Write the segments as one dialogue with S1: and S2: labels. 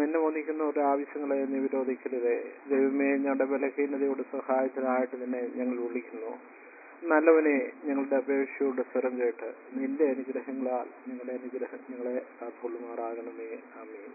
S1: എന്നെ ഒന്നിക്കുന്ന ഒരു ആവശ്യങ്ങളെ നീ വിരോധിക്കരുതേ ദൈവമേ ഞങ്ങളുടെ ബലഹീനതയുടെ സഹായത്തിനായിട്ട് നിന്നെ ഞങ്ങൾ വിളിക്കുന്നു നല്ലവനെ ഞങ്ങളുടെ അപേക്ഷയുടെ സ്വരം കേട്ട് നിന്റെ അനുഗ്രഹങ്ങളാൽ ഞങ്ങളുടെ അനുഗ്രഹം ഞങ്ങളെ കാത്തുകൊള്ളുമാറാകണമേ ആമേൻ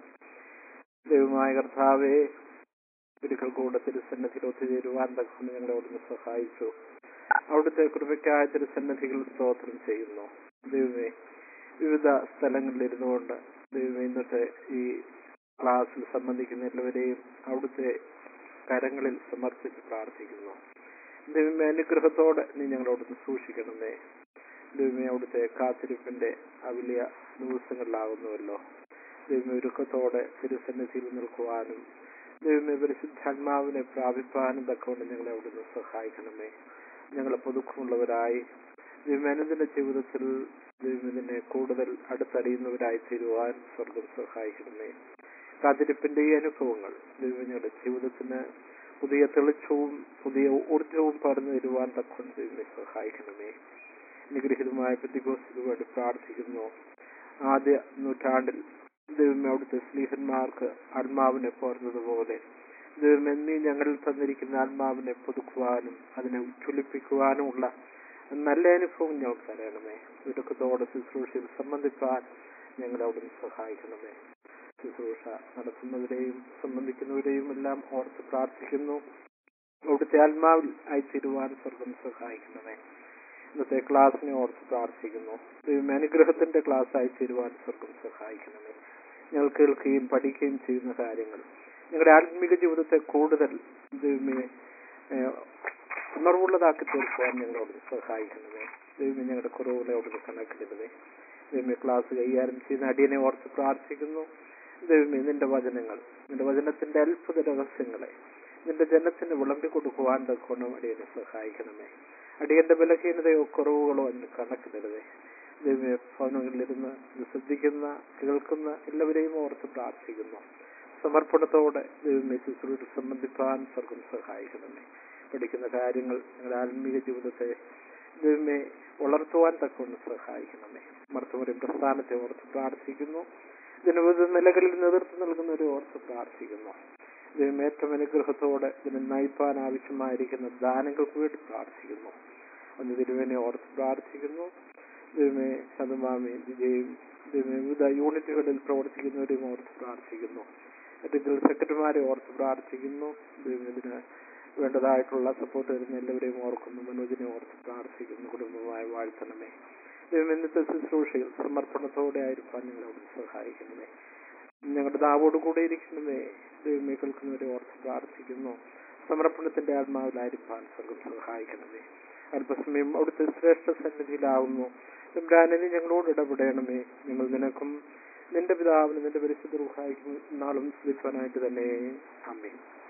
S1: ദൈവമായ കർത്താവേ ഒരിക്കൽ കൂടെ തിരുസന്നധിയിൽ ഒത്തുചേരുവാൻ തക്കൊണ്ട് ഞങ്ങളെ അവിടുന്ന് സഹായിച്ചു അവിടുത്തെ കൃപയ്ക്കായ തിരുസന്നധികൾ സ്തോത്രം ചെയ്യുന്നു ദൈവമേ വിവിധ സ്ഥലങ്ങളിൽ ഇരുന്നുകൊണ്ട് ദൈവമേ ഇന്നത്തെ ഈ ക്ലാസ്സിൽ സംബന്ധിക്കുന്ന എല്ലാവരെയും അവിടുത്തെ കരങ്ങളിൽ സമർപ്പിച്ച് പ്രാർത്ഥിക്കുന്നു ദൈവമേ അനുഗ്രഹത്തോടെ നീ ഞങ്ങളോടൊന്ന് സൂക്ഷിക്കണമേ ദൈവമേ അവിടുത്തെ കാത്തിരിപ്പിന്റെ ആ വലിയ ദിവസങ്ങളിലാകുന്നുവല്ലോ ദൈവമേ ഒരുക്കത്തോടെ തിരുസന്നിധിയിൽ നിൽക്കുവാനും ദൈവമേ പരിശുദ്ധാത്മാവിനെ പ്രാപിപ്പാനും തക്കകൊണ്ട് ഞങ്ങളെ അവിടുന്ന് സഹായിക്കണമേ ഞങ്ങളെ പുതുക്കമുള്ളവരായി ദൈവമേ അനുദിന ജീവിതത്തിൽ ദൈവത്തിനെ കൂടുതൽ അടുത്തറിയുന്നവരായി തീരുവാൻ സ്വർഗം സഹായിക്കണമേ കാത്തിരിപ്പിന്റെ ഈ അനുഭവങ്ങൾ ദൈവം ഞങ്ങളുടെ ജീവിതത്തിന് പുതിയ തെളിച്ചവും പുതിയ ഊർജവും പറഞ്ഞു തരുവാൻ തക്കൊണ്ട് ദൈവമേ സഹായിക്കണമേ അനുഗ്രഹിതമായ പ്രതികോസിന് വേണ്ടി പ്രാർത്ഥിക്കുന്നു ആദ്യ നൂറ്റാണ്ടിൽ ദൈവമേ അവിടുത്തെ സ്നേഹന്മാർക്ക് ആത്മാവിനെ പോർന്നതുപോലെ ദൈവം എന്നീ ഞങ്ങളിൽ തന്നിരിക്കുന്ന ആത്മാവിനെ പുതുക്കുവാനും അതിനെ ഉജ്ജ്വലിപ്പിക്കുവാനുമുള്ള നല്ല അനുഭവം ഞങ്ങൾക്ക് തരണമേ ഒരുക്കത്തോടെ ശുശ്രൂഷയിൽ സംബന്ധിപ്പാൻ ഞങ്ങളെ അവിടുന്ന് സഹായിക്കണമേ ശുശ്രൂഷ നടത്തുന്നവരെയും സംബന്ധിക്കുന്നവരെയും എല്ലാം ഓർത്ത് പ്രാർത്ഥിക്കുന്നു അവിടുത്തെ ആത്മാവിൽ അയച്ചിരുവാൻ സ്വർഗം സഹായിക്കണമേ ഇന്നത്തെ ക്ലാസ്സിനെ ഓർത്ത് പ്രാർത്ഥിക്കുന്നു ദൈവം അനുഗ്രഹത്തിന്റെ ക്ലാസ് അയച്ചിരുവാൻ സ്വർഗം സഹായിക്കണമേ ഞങ്ങൾ കേൾക്കുകയും പഠിക്കുകയും ചെയ്യുന്ന കാര്യങ്ങൾ ഞങ്ങളുടെ ആത്മീക ജീവിതത്തെ കൂടുതൽ ദൈവമേ ഏഹ്, ഉണർവുള്ളതാക്കി തീർക്കുവാൻ ഞങ്ങളോട് സഹായിക്കണമേ ദൈവമേ ഞങ്ങളുടെ കുറവുകളെ അവിടുന്ന് കണക്കിടരുതേ ദൈവമേ ക്ലാസ് കൈകാര്യം ചെയ്യുന്ന അടിയനെ ഓർത്ത് പ്രാർത്ഥിക്കുന്നു ദൈവമേ നിന്റെ വചനങ്ങൾ നിന്റെ വചനത്തിന്റെ അത്ഭുത രഹസ്യങ്ങളെ നിന്റെ ജനത്തിന് വിളമ്പി കൊടുക്കുവാൻ തക്കോണം അടിയനെ സഹായിക്കണമേ അടിയന്റെ ബലഹീനതയോ കുറവുകളോ എന്ന് കണക്കിടരുതേ ദൈവമേ ഭവനങ്ങളിലിരുന്ന് ഇത് ശ്രദ്ധിക്കുന്ന കേൾക്കുന്ന എല്ലാവരെയും ഓർത്ത് പ്രാർത്ഥിക്കുന്നു സമർപ്പണത്തോടെ ദൈവമേ ശുശ്രൂഷ സംബന്ധിപ്പാൻ സ്വർഗം സഹായിക്കണമേ പഠിക്കുന്ന കാര്യങ്ങൾ ഞങ്ങളുടെ ആത്മീക ജീവിതത്തെ ദൈവമേ വളർത്തുവാൻ തക്കൊണ്ട് സഹായിക്കണമേ മർത്തമുറി പ്രസ്ഥാനത്തെ ഓർത്ത് പ്രാർത്ഥിക്കുന്നു ഇതിന് വിവിധ നിലകളിൽ നേതൃത്വം നൽകുന്നവരെ ഓർത്ത് പ്രാർത്ഥിക്കുന്നു ദൈവം ഏറ്റവും അനുഗ്രഹത്തോടെ ഇതിനെ നയിപ്പാൻ ആവശ്യമായിരിക്കുന്ന ദാനങ്ങൾക്ക് വേണ്ടി പ്രാർത്ഥിക്കുന്നു അന്ന് തിരുവനെ ഓർത്ത് പ്രാർത്ഥിക്കുന്നു ദൈവമേ ശതമാമി വിജയും ദൈവമേ വിവിധ യൂണിറ്റുകളിൽ പ്രവർത്തിക്കുന്നവരെയും ഓർത്ത് പ്രാർത്ഥിക്കുന്നു അല്ലെങ്കിൽ സെക്രട്ടറിമാരെ ഓർത്ത് പ്രാർത്ഥിക്കുന്നു ദൈവം ഇതിന് വേണ്ടതായിട്ടുള്ള സപ്പോർട്ട് തരുന്ന എല്ലാവരെയും ഓർക്കുന്നു മനോജിനെ ഓർത്ത് പ്രാർത്ഥിക്കുന്നു കുടുംബമായി വാഴ്ത്തണമേ ദൈവം ഇന്നത്തെ ശുശ്രൂഷയിൽ സമർപ്പണത്തോടെ ആയിരിക്കാൻ നിങ്ങളോട് സഹായിക്കണമേ ഞങ്ങളുടെ ദാവോട് കൂടെ ഇരിക്കണമേ ദൈവമേ കേൾക്കുന്നവരെ ഓർത്ത് പ്രാർത്ഥിക്കുന്നു സമർപ്പണത്തിന്റെ ആത്മാവിലായിരിക്കാൻ സ്വർഗം സഹായിക്കണമേ അല്പസമയം അവിടുത്തെ ശ്രേഷ്ഠ സന്നിധിയിലാവുന്നു തമ്പുരാനെ നീ ഞങ്ങളോട് ഇടപെടണമേ ഞങ്ങൾ നിനക്കും നിന്റെ പിതാവിന് നിന്റെ പരിശുദ്ധ റുഹായിക്കും നാളും സ്തുതിപ്പാനായിട്ട് തന്നെ അമ്മേ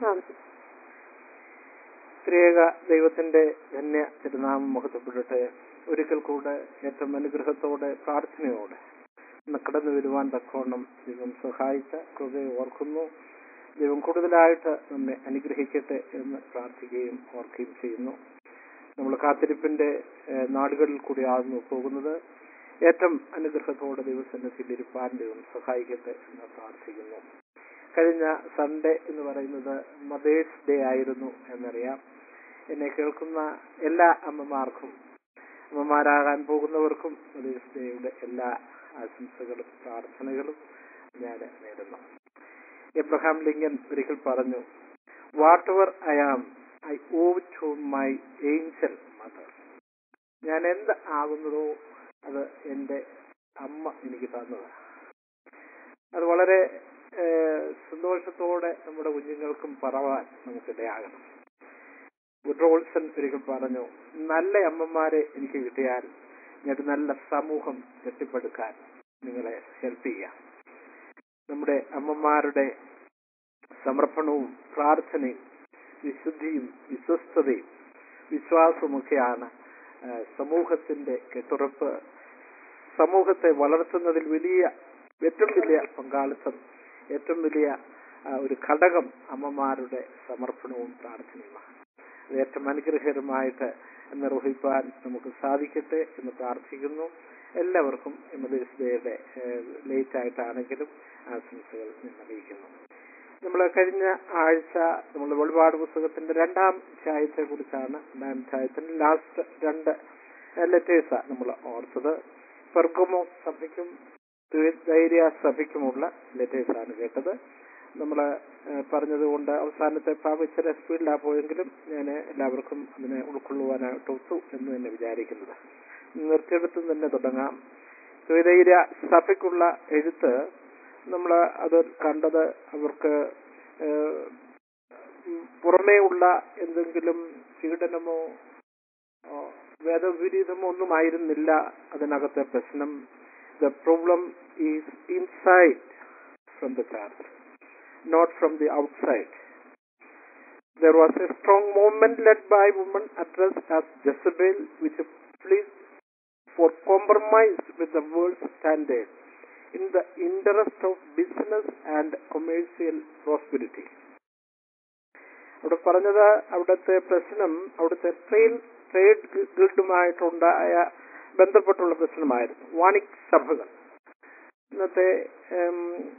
S1: ത്രിയേക ദൈവത്തിന്റെ ധന്യ തിരുനാമം മുഖത്തപ്പെടട്ടെ ഒരിക്കൽ കൂടെ ഏറ്റവും അനുഗ്രഹത്തോടെ പ്രാർത്ഥനയോടെ ഇന്ന് കടന്നു വരുവാൻ തക്കോണം ദൈവം സഹായിച്ച കൃപയെ ഓർക്കുന്നു ദൈവം കൂടുതലായിട്ട് നമ്മെ അനുഗ്രഹിക്കട്ടെ എന്ന് പ്രാർത്ഥിക്കുകയും ഓർക്കുകയും ചെയ്യുന്നു നമ്മൾ കാത്തിരിപ്പിന്റെ ഏഹ്, നാടുകളിൽ കൂടിയാകുന്നു പോകുന്നത് ഏറ്റവും അനുഗ്രഹത്തോടെ ദൈവസന്നിധിയിൽ ഇരുപ്പാൻ ദൈവം സഹായിക്കട്ടെ എന്ന് പ്രാർത്ഥിക്കുന്നു കഴിഞ്ഞ സൺഡേ എന്ന് പറയുന്നത് മദേഴ്സ് ഡേ ആയിരുന്നു എന്നറിയാം എന്നെ കേൾക്കുന്ന എല്ലാ അമ്മമാർക്കും അമ്മമാരാകാൻ പോകുന്നവർക്കും മദേഴ്സ് ഡേയുടെ എല്ലാ ആശംസകളും പ്രാർത്ഥനകളും ഞാൻ നേരുന്നു എബ്രഹാം ലിങ്കൻ ഒരിക്കൽ പറഞ്ഞു whatever I am I owe to my angel mother ഞാൻ എന്ത് ആകുന്നതോ അത് എൻ്റെ അമ്മ എനിക്ക് തന്നതാണ് അത് വളരെ ഏഹ്, സന്തോഷത്തോടെ നമ്മുടെ കുഞ്ഞുങ്ങൾക്കും പറവാൻ നമുക്കിടയാകണം ഗുഡ്രോൾസൺ ഒരിക്കൽ പറഞ്ഞു നല്ല അമ്മമാരെ എനിക്ക് കിട്ടിയാൽ ഞാൻ ഒരു നല്ല സമൂഹം കെട്ടിപ്പടുക്കാൻ നിങ്ങളെ ഹെൽപ്പ് ചെയ്യാം നമ്മുടെ അമ്മമാരുടെ സമർപ്പണവും പ്രാർത്ഥനയും വിശുദ്ധിയും വിശ്വസ്തതയും വിശ്വാസവുമൊക്കെയാണ് ആ, സമൂഹത്തിന്റെ കെട്ടുറപ്പ് സമൂഹത്തെ വളർത്തുന്നതിൽ വലിയ ഏറ്റവും വലിയ പങ്കാളിത്തം ഏറ്റവും വലിയ ആ, ഒരു ഘടകം അമ്മമാരുടെ സമർപ്പണവും പ്രാർത്ഥനയുമാണ് അത് ഏറ്റവും അനുഗ്രഹകരമായിട്ട് നിർവഹിക്കാൻ നമുക്ക് സാധിക്കട്ടെ എന്ന് പ്രാർത്ഥിക്കുന്നു എല്ലാവർക്കും മദേഴ്സ് ഡേയുടെ ലേറ്റ് ആയിട്ടാണെങ്കിലും ആശംസകൾ ഞാൻ അറിയിക്കുന്നു നമ്മൾ കഴിഞ്ഞ ആഴ്ച നമ്മൾ വെളിപാട് പുസ്തകത്തിന്റെ രണ്ടാം അധ്യായത്തെ കുറിച്ചാണ് രണ്ടാം അധ്യായത്തിന്റെ ലാസ്റ്റ് രണ്ട് ലെറ്റേഴ്സാണ് നമ്മൾ ഓർത്തത് പെർഗമോ സഭയ്ക്കും ധൈര്യ സഭയ്ക്കുമുള്ള ലെറ്റേഴ്സാണ് കേട്ടത് നമ്മൾ പറഞ്ഞതുകൊണ്ട് അവസാനത്തെ ഭാഗം ഇച്ചിരി സ്പീഡിലാണ് പോയെങ്കിലും ഞാൻ എല്ലാവർക്കും അതിനെ ഉൾക്കൊള്ളുവാനായിട്ട് ഒത്തു എന്ന് തന്നെ വിചാരിക്കുന്നത് നിർത്തിയെടുത്തും തന്നെ തുടങ്ങാം ദ്വൈതൈര്യ സഭയ്ക്കുള്ള എഴുത്ത് നമ്മൾ അത് കണ്ടത് അവർക്ക് ഏഹ്, ഉം, പുറമേ ഉള്ള എന്തെങ്കിലും പീഡനമോ ആ, വേദവിപരീതമോ ഒന്നും ആയിരുന്നില്ല അതിനകത്തെ പ്രശ്നം the problem is inside from the church not from the outside. There was a strong movement led by women addressed as Jezebel, which pleased for compromise with the world's standard in the interest of business and commercial prosperity. അവിടെ പറഞ്ഞത് അവിടുത്തെ പ്രശ്നം അവിടുത്തെ train trade ഗിൽഡുമായിട്ടുണ്ടായ ബന്ധപ്പെട്ടുള്ള പ്രശ്നമായിരുന്നു വാണിക് സഭകൾ ഇന്നത്തെ ഉം,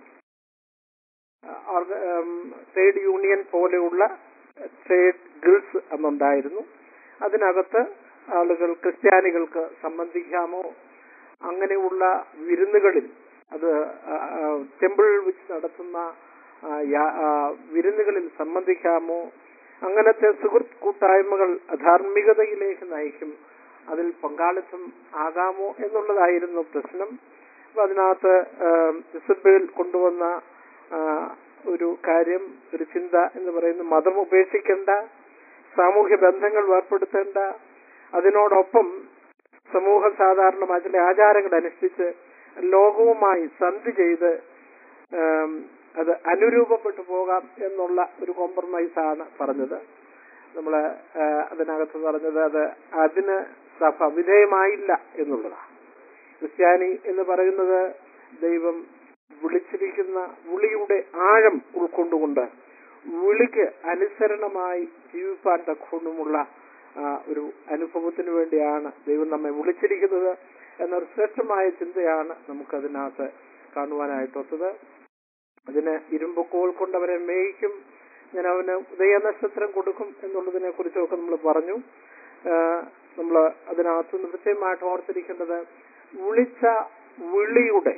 S1: ഓർഗ- ഉം, ട്രേഡ് യൂണിയൻ പോലെയുള്ള ട്രേഡ് ഗിൽസ് അന്നുണ്ടായിരുന്നു അതിനകത്ത് ആളുകൾ ക്രിസ്ത്യാനികൾക്ക് സംബന്ധിക്കാമോ അങ്ങനെയുള്ള വിരുന്നുകളിൽ അത് ടെമ്പിൾ വെച്ച് നടത്തുന്ന ആ, യാ- ആ, വിരുന്നുകളിൽ സംബന്ധിക്കാമോ അങ്ങനത്തെ സുഹൃത്ത് കൂട്ടായ്മകൾ ധാർമ്മികതയിലേക്ക് നയിക്കും അതിൽ പങ്കാളിത്തം ആകാമോ എന്നുള്ളതായിരുന്നു പ്രശ്നം അപ്പൊ അതിനകത്ത് ഇസബേൽ കൊണ്ടുവന്ന ആ, ഒരു കാര്യം ഒരു ചിന്ത എന്ന് പറയുന്നത് മതം ഉപേക്ഷിക്കേണ്ട സാമൂഹ്യ ബന്ധങ്ങൾ വേർപ്പെടുത്തേണ്ട അതിനോടൊപ്പം സമൂഹ സാധാരണമായ ചില ആചാരങ്ങൾ അനുഷ്ഠിച്ച് ലോകവുമായി സന്ധി ചെയ്ത് ആം, അത് അനുരൂപപ്പെട്ടു പോകാം എന്നുള്ള ഒരു കോംപ്രമൈസ് ആണ് പറഞ്ഞത് നമ്മൾ അതിനകത്ത് പറഞ്ഞത് അത് അതിന് സഭ വിധേയമായില്ല എന്നുള്ളതാണ് ക്രിസ്ത്യാനി എന്ന് പറയുന്നത് ദൈവം വിളിച്ചിരിക്കുന്ന വിളിയുടെ ആഴം ഉൾക്കൊണ്ടുകൊണ്ട് വിളിക്ക് അനുസരണമായി ജീവിപ്പാൻ തക്കൊണ്ടുമുള്ള ആ, ഒരു അനുഭവത്തിന് വേണ്ടിയാണ് ദൈവം നമ്മെ വിളിച്ചിരിക്കുന്നത് എന്നൊരു ശ്രേഷ്ഠമായ ചിന്തയാണ് നമുക്കതിനകത്ത് കാണുവാനായിട്ടൊത്തത് അതിന് ഇരുമ്പുക്കോൾ കൊണ്ട് അവരെ മേയിക്കും ഞാൻ അവന് ഉദയനക്ഷത്രം കൊടുക്കും എന്നുള്ളതിനെ കുറിച്ചൊക്കെ നമ്മൾ പറഞ്ഞു നമ്മൾ അതിനകത്ത് നിന്ന് കൃത്യമായിട്ട് ഓർത്തിരിക്കേണ്ടത് വിളിച്ച വിളിയുടെ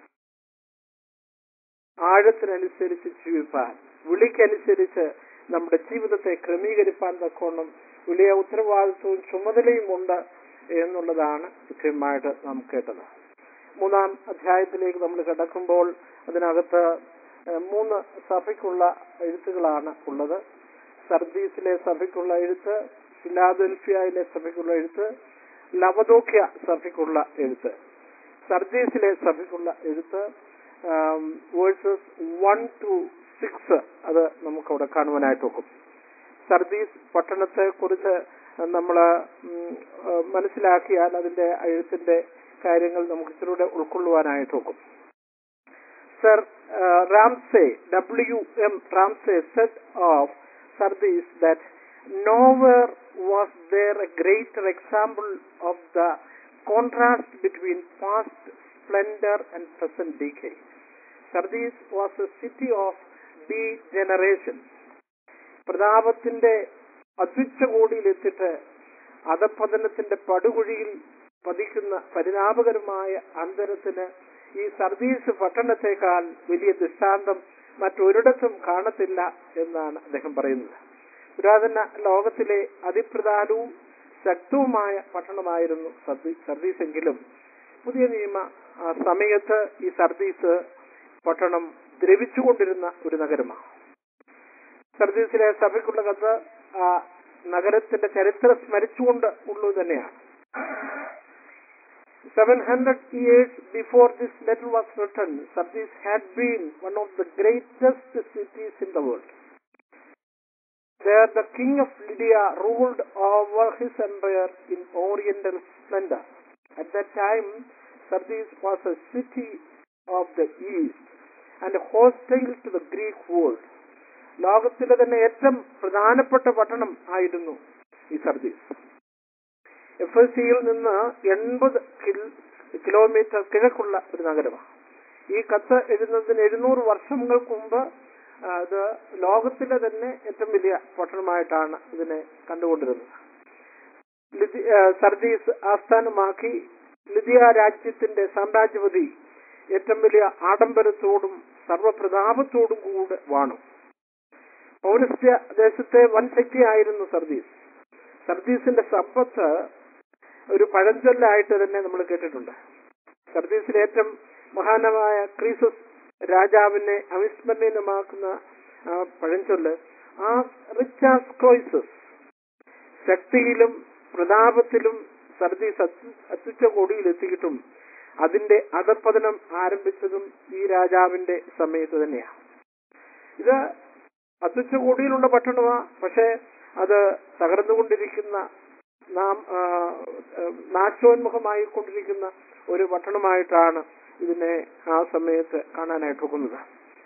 S1: ആഴത്തിനനുസരിച്ച് ജീവിപ്പാൻ വിളിക്കനുസരിച്ച് നമ്മുടെ ജീവിതത്തെ ക്രമീകരിപ്പാൻ തക്കോണം വലിയ ഉത്തരവാദിത്വവും ചുമതലയും ഉണ്ട് എന്നുള്ളതാണ് കൃത്യമായിട്ട് നാം കേട്ടത് മൂന്നാം അധ്യായത്തിലേക്ക് നമ്മൾ കിടക്കുമ്പോൾ അതിനകത്ത് ഏഹ്, മൂന്ന് സഭയ്ക്കുള്ള എഴുത്തുകളാണ് ഉള്ളത് സർദീസിലെ സഭയ്ക്കുള്ള എഴുത്ത് ഫിലാദൽഫിയയിലെ സഭയ്ക്കുള്ള എഴുത്ത് ലവദോക്യ സഭയ്ക്കുള്ള എഴുത്ത് സർദീസിലെ സഭയ്ക്കുള്ള എഴുത്ത് വേഴ്സസ് വൺ ടു സിക്സ് അത് നമുക്ക് അവിടെ കാണുവാനായിട്ട് നോക്കും സർദീസ് പട്ടണത്തെ കുറിച്ച് നമ്മൾ മനസ്സിലാക്കിയാൽ അതിന്റെ എഴുത്തിന്റെ കാര്യങ്ങൾ നമുക്ക് ഇച്ചിലൂടെ ഉൾക്കൊള്ളുവാനായിട്ട് നോക്കും sir Ramsay W M Ramsay said of Sardis that nowhere was there a greater example of the contrast between past splendor and present decay. Sardis was a city of degeneration. പ്രതാപത്തിന്റെ അത്യുച്ചകോടിയിലെത്തിട്ട് അധപ്പതനത്തിന്റെ പടുകുഴിയിൽ പതിക്കുന്ന പരിതാപകരമായ അന്തരത്തിന് ഈ സർദീസ് പട്ടണത്തെക്കാൾ വലിയ ദൃഷ്ടാന്തം മറ്റൊരിടത്തും കാണത്തില്ല എന്നാണ് അദ്ദേഹം പറയുന്നത് പുരാതന ലോകത്തിലെ അതിപ്രധാനവും ശക്തവുമായ പട്ടണമായിരുന്നു സർദീ- സർദീസ് എങ്കിലും പുതിയ നിയമ ആ, സമയത്ത് ഈ സർദീസ് പട്ടണം ദ്രവിച്ചുകൊണ്ടിരുന്ന ഒരു നഗരമാണ് സർദീസിലെ സഭയ്ക്കുള്ള കത്ത് ആ നഗരത്തിന്റെ ചരിത്രം സ്മരിച്ചുകൊണ്ട് ഉള്ളു തന്നെയാണ് seven hundred years before this letter was written Sardis had been one of the greatest cities in the world There the king of Lydia ruled over his empire in oriental splendor. At that time, Sardis was a city of the east and hostile to the Greek world. ലോകത്തിലെ തന്നെ ഏറ്റവും പ്രധാനപ്പെട്ട പട്ടണം ആയിരുന്നു ഈ Sardis F S സിയിൽ നിന്ന് എൺപത് കിലോമീറ്റർ കിഴക്കുള്ള ഒരു നഗരമാണ് ഈ കത്ത് എഴുതുന്നതിന് എഴുന്നൂറ് വർഷങ്ങൾക്ക് മുമ്പ് ആ, ഇത് ലോകത്തിലെ തന്നെ ഏറ്റവും വലിയ പട്ടണമായിട്ടാണ് ഇതിനെ കണ്ടുകൊണ്ടിരുന്നത് ലിതി- ആ, സർദീസ് ആസ്ഥാനമാക്കി ലിതിയ രാജ്യത്തിന്റെ സാമ്രാജ്യപതി ഏറ്റവും വലിയ ആഡംബരത്തോടും സർവപ്രതാപത്തോടും കൂടെ വാണു പൗരസ്ത്യ ദേശത്തെ വൻ ശക്തിയായിരുന്നു സർദീസ് സർദീസിന്റെ സമ്പത്ത് ഒരു പഴഞ്ചൊല്ലായിട്ട് തന്നെ നമ്മൾ കേട്ടിട്ടുണ്ട് സർദീസിലെ ഏറ്റവും മഹാനമായ ക്രീസസ് രാജാവിനെ അവിസ്മരണീയമാക്കുന്ന ആ പഴഞ്ചൊല്ല് ആ റിച്ചാസ് ക്രോയിസസ് ശക്തിയിലും പ്രതാപത്തിലും സർദീസ് അത്യ- അത്യുച്ച കോടിയിൽ എത്തിയിട്ടും അതിന്റെ അധപ്പതനം ആരംഭിച്ചതും ഈ രാജാവിന്റെ സമയത്ത് തന്നെയാണ് ഇത് അത്യുച്ച കോടിയിലുള്ള പട്ടണമാ പക്ഷേ അത് തകർന്നുകൊണ്ടിരിക്കുന്ന നാം ആ, ആ, നാശോന്മുഖമായി കൊണ്ടിരിക്കുന്ന ഒരു പട്ടണമായിട്ടാണ് ഇതിനെ ആ സമയത്ത് കാണാനായിട്ട് ഒക്കുന്നത്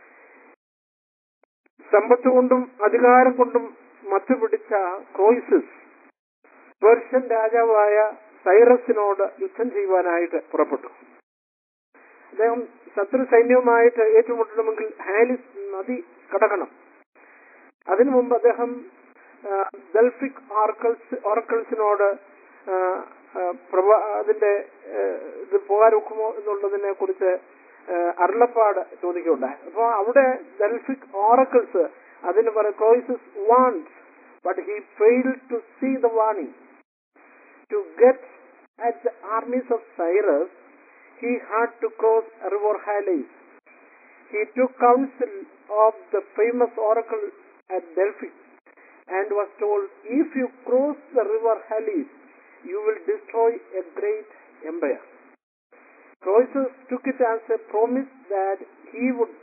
S1: സമ്പത്ത് കൊണ്ടും അധികാരം കൊണ്ടും മത്തുപിടിച്ച ക്രോയിസസ് പേർഷ്യൻ രാജാവായ സൈറസിനോട് യുദ്ധം ചെയ്യുവാനായിട്ട് പുറപ്പെട്ടു അദ്ദേഹം ശത്രു സൈന്യവുമായിട്ട് ഏറ്റുമുട്ടണമെങ്കിൽ ഹാലിസ് നദി കടക്കണം അതിനു മുമ്പ് അദ്ദേഹം ആ, ഡെൽഫിക് ഓർക്കൽസ് ഓർക്കൽസിനോട് ആ, ആ, പ്രവ- അതിന്റെ ആ, ഇത് പോകാൻ ഒക്കുമോ എന്നുള്ളതിനെ കുറിച്ച് ആ, അരുളപ്പാട് ചോദിക്കുകയുണ്ടായി അപ്പോൾ അവിടെ ഡെൽഫിക് ഓറക്കിൾസ് അതിന് പറയും Croesus warns but he fail to see the warning to get at the armies of Cyrus he had to cross river Halys. He took counsel of the famous oracle at Delphi and was told, if you cross the river Halys, you will destroy a great empire. Croesus took it as a promise that he would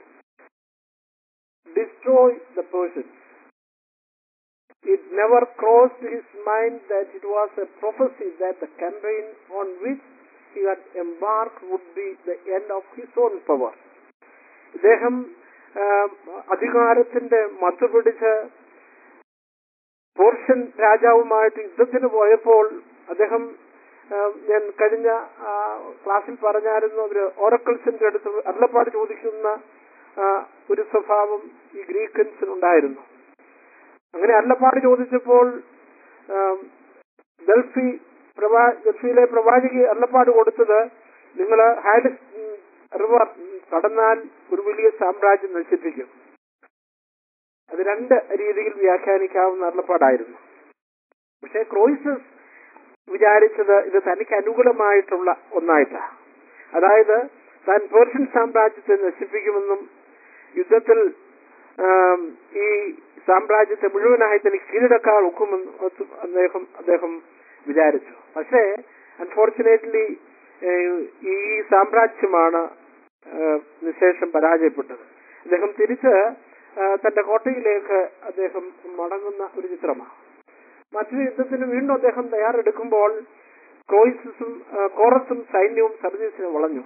S1: destroy the Persians. It never crossed his mind that it was a prophecy that the campaign on which he had embarked would be the end of his own power. ഇദ്ദേഹം ആ, അധികാരത്തിന്റെ മത്ത് പിടിച്ച് പോർഷ്യൻ രാജാവുമായിട്ട് യുദ്ധത്തിന് പോയപ്പോൾ അദ്ദേഹം ആ, ഞാൻ കഴിഞ്ഞ ആ, ക്ലാസ്സിൽ പറഞ്ഞായിരുന്നു ഒരു ഓറക്കിൾസിന്റെ അടുത്ത് അരുളപ്പാട് ചോദിക്കുന്ന ആ, ഒരു സ്വഭാവം ഈ ഗ്രീക്കൻസിനുണ്ടായിരുന്നു അങ്ങനെ അരുളപ്പാട് ചോദിച്ചപ്പോൾ ആ, ഡൽഫി പ്രവാ ഡൽഫിയിലെ പ്രവാചകി അരുളപ്പാട് കൊടുത്തത് നിങ്ങൾ ഹാലിസ് ഉം, റിവർ ഉം, കടന്നാൽ ഒരു വലിയ സാമ്രാജ്യം നശിപ്പിക്കും അത് രണ്ട് രീതിയിൽ വ്യാഖ്യാനിക്കാവുന്ന അരുളപ്പാടായിരുന്നു പക്ഷേ ക്രോയിസസ് വിചാരിച്ചത് ഇത് തനിക്ക് അനുകൂലമായിട്ടുള്ള ഒന്നായിട്ടാണ് അതായത് താൻ പേർഷ്യൻ സാമ്രാജ്യത്തെ നശിപ്പിക്കുമെന്നും യുദ്ധത്തിൽ ആം, ഈ സാമ്രാജ്യത്തെ മുഴുവനായി തനിക്ക് കീഴടക്കാൻ ഒക്കുമെന്ന് അദ്ദേഹം അദ്ദേഹം വിചാരിച്ചു പക്ഷേ അൺഫോർച്ചുനേറ്റ്ലി ഈ സാമ്രാജ്യമാണ് ഏഹ്, നിശേഷം പരാജയപ്പെട്ടത് അദ്ദേഹം തിരിച്ച് ഏഹ്, തന്റെ കോട്ടയിലേക്ക് അദ്ദേഹം മടങ്ങുന്ന ഒരു ചിത്രമാണ് മറ്റൊരു യുദ്ധത്തിന് വീണ്ടും അദ്ദേഹം തയ്യാറെടുക്കുമ്പോൾ ക്രോയിസസും ഏഹ്, കോറസും സൈന്യവും സർവീസിനെ വളഞ്ഞു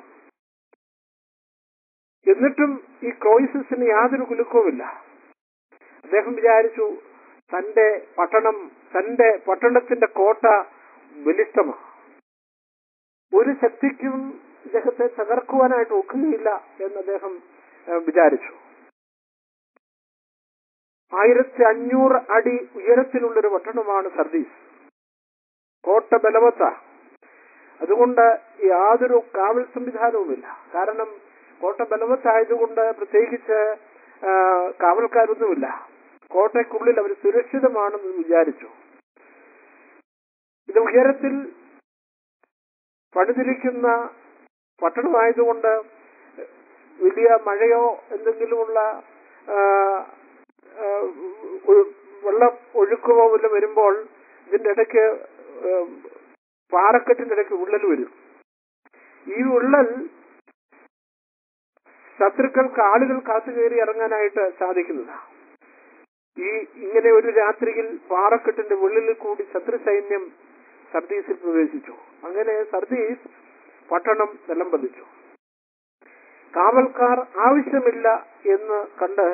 S1: എന്നിട്ടും ഈ ക്രോയിസസിന് യാതൊരു കുലുക്കവുമില്ല അദ്ദേഹം വിചാരിച്ചു തന്റെ പട്ടണം തന്റെ പട്ടണത്തിന്റെ കോട്ട ബലിഷ്ടമാണ് ഒരു ശക്തിക്കും ഇദ്ദേഹത്തെ തകർക്കുവാനായിട്ട് ഒക്കുകയില്ല എന്ന് അദ്ദേഹം ഏഹ്, വിചാരിച്ചു ആയിരത്തി അഞ്ഞൂറ് അടി ഉയരത്തിലുള്ളൊരു പട്ടണമാണ് സർദീസ് കോട്ട ബലവത്ത അതുകൊണ്ട് യാതൊരു കാവൽ സംവിധാനവുമില്ല കാരണം കോട്ട ബലവത്തായതുകൊണ്ട് പ്രത്യേകിച്ച് ആ, കാവൽക്കാരൊന്നുമില്ല കോട്ടയ്ക്കുള്ളിൽ അവർ സുരക്ഷിതമാണെന്ന് വിചാരിച്ചു ഇത് ഉയരത്തിൽ പണിതിരിക്കുന്ന പട്ടണമായതുകൊണ്ട് വലിയ മഴയോ എന്തെങ്കിലുമുള്ള ആ, ആ, ഒ- വെള്ളം ഒഴുക്കമോ വല്ല വരുമ്പോൾ ഇതിന്റെ ഇടയ്ക്ക് ആ, പാറക്കെട്ടിന്റെ ഇടയ്ക്ക് വിള്ളൽ വരും ഈ വിള്ളൽ ശത്രുക്കൾക്ക് ആളുകൾ കാത്തു കയറി ഇറങ്ങാനായിട്ട് സാധിക്കുന്നതാണ് ഈ ഇങ്ങനെ ഒരു രാത്രിയിൽ പാറക്കെട്ടിന്റെ വിള്ളലിൽ കൂടി ശത്രു സൈന്യം സർദീസിൽ പ്രവേശിച്ചു അങ്ങനെ സർദീസ് പട്ടണം നിലം പതിച്ചു കാവൽക്കാർ ആവശ്യമില്ല എന്ന് കണ്ട്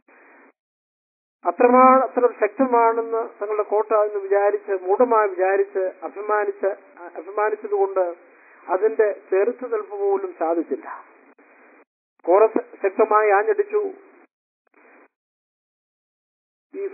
S1: അത്രമാത്രം ശക്തമാണെന്ന് തങ്ങളുടെ കോട്ട എന്ന് വിചാരിച്ച് മൂഢമായി വിചാരിച്ച് അഭിമാനിച്ച് അഭിമാനിച്ചതുകൊണ്ട് അതിന്റെ ചെറുത്തു നിൽപ്പ് പോലും സാധിച്ചില്ല കോറസ് ശക്തമായി ആഞ്ഞടിച്ചു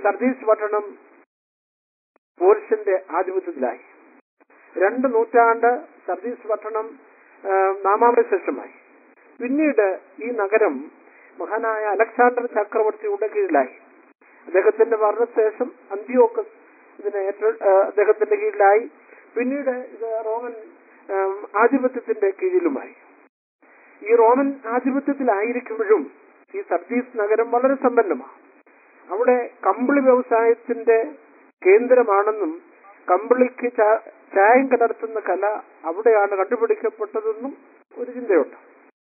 S1: സർദീസ് പട്ടണം പോർഷ്യന്റെ ആധിപത്യത്തിലായി രണ്ട് നൂറ്റാണ്ട് സർദീസ് പട്ടണം ആ, നാമാവശേഷമായി പിന്നീട് ഈ നഗരം മഹാനായ അലക്സാണ്ടർ ചക്രവർത്തിയുടെ കീഴിലായി അദ്ദേഹത്തിന്റെ മരണശേഷം അന്ത്യോക്കസ് ഇതിനെ ഏറ്റ- ആ, അദ്ദേഹത്തിന്റെ കീഴിലായി പിന്നീട് ഇത് റോമൻ ആം, ആധിപത്യത്തിന്റെ കീഴിലുമായി ഈ റോമൻ ആധിപത്യത്തിലായിരിക്കുമ്പോഴും ഈ സർദീസ് നഗരം വളരെ സമ്പന്നമാണ് അവിടെ കമ്പിളി വ്യവസായത്തിന്റെ കേന്ദ്രമാണെന്നും കമ്പിളിക്ക് ചാ- ചായം കലർത്തുന്ന കല അവിടെയാണ് കണ്ടുപിടിക്കപ്പെട്ടതെന്നും ഒരു ചിന്തയുണ്ട്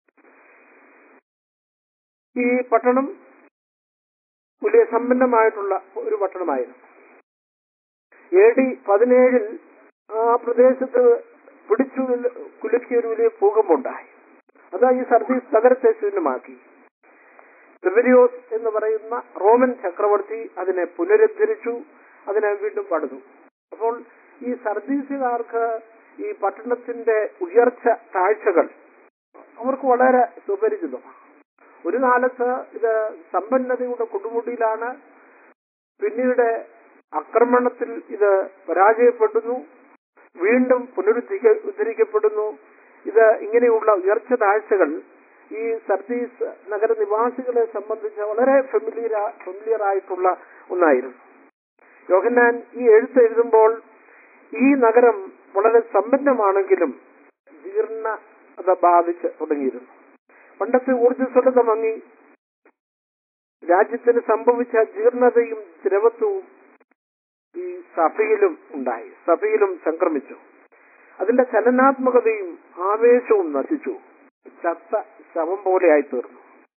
S1: ഈ പട്ടണം വലിയ സമ്പന്നമായിട്ടുള്ള ഒരു പട്ടണമായിരുന്നു എ ഡി പതിനേഴിൽ ആ പ്രദേശത്ത് പിടിച്ചു നിൽ- കുലുക്കിയ ഒരു വലിയ ഭൂകമ്പമുണ്ടായി അതാ ഈ സർദീസ് നഗരത്തെ ശൂന്യമാക്കി റിവരിയോസ് എന്ന് പറയുന്ന റോമൻ ചക്രവർത്തി അതിനെ പുനരുദ്ധരിച്ചു അതിനെ വീണ്ടും പണിതു അപ്പോൾ ഈ സർദീസുകാർക്ക് ഈ പട്ടണത്തിന്റെ ഉയർച്ച താഴ്ചകൾ അവർക്ക് വളരെ സുപരിചിതമാണ് ഒരു കാലത്ത് ഇത് സമ്പന്നതയുടെ കൊടുമുടിയിലാണ് പിന്നീട് ആക്രമണത്തിൽ ഇത് പരാജയപ്പെടുന്നു വീണ്ടും പുനരുദ്ധരിക്ക ഉദ്ധരിക്കപ്പെടുന്നു ഇത് ഇങ്ങനെയുള്ള ഉയർച്ച താഴ്ചകൾ ഈ സർദീസ് നഗര നിവാസികളെ സംബന്ധിച്ച് വളരെ ഫെമിലിയർ ഫെമിലിയർ ആയിട്ടുള്ള ഒന്നായിരുന്നു യോഹന്നാൻ ഈ എഴുത്ത് എഴുതുമ്പോൾ ഈ നഗരം വളരെ സമ്പന്നമാണെങ്കിലും ജീർണത ബാധിച്ച് തുടങ്ങിയിരുന്നു പണ്ടത്തെ ഊർജ്ജസ്വലത മങ്ങി രാജ്യത്തിന് സംഭവിച്ച ജീർണതയും ദ്രവത്വവും ഈ സഭയിലും ഉണ്ടായി സഭയിലും സംക്രമിച്ചു അതിന്റെ ചലനാത്മകതയും ആവേശവും നശിച്ചു ചത്ത ശവം പോലെയായി തീർന്നു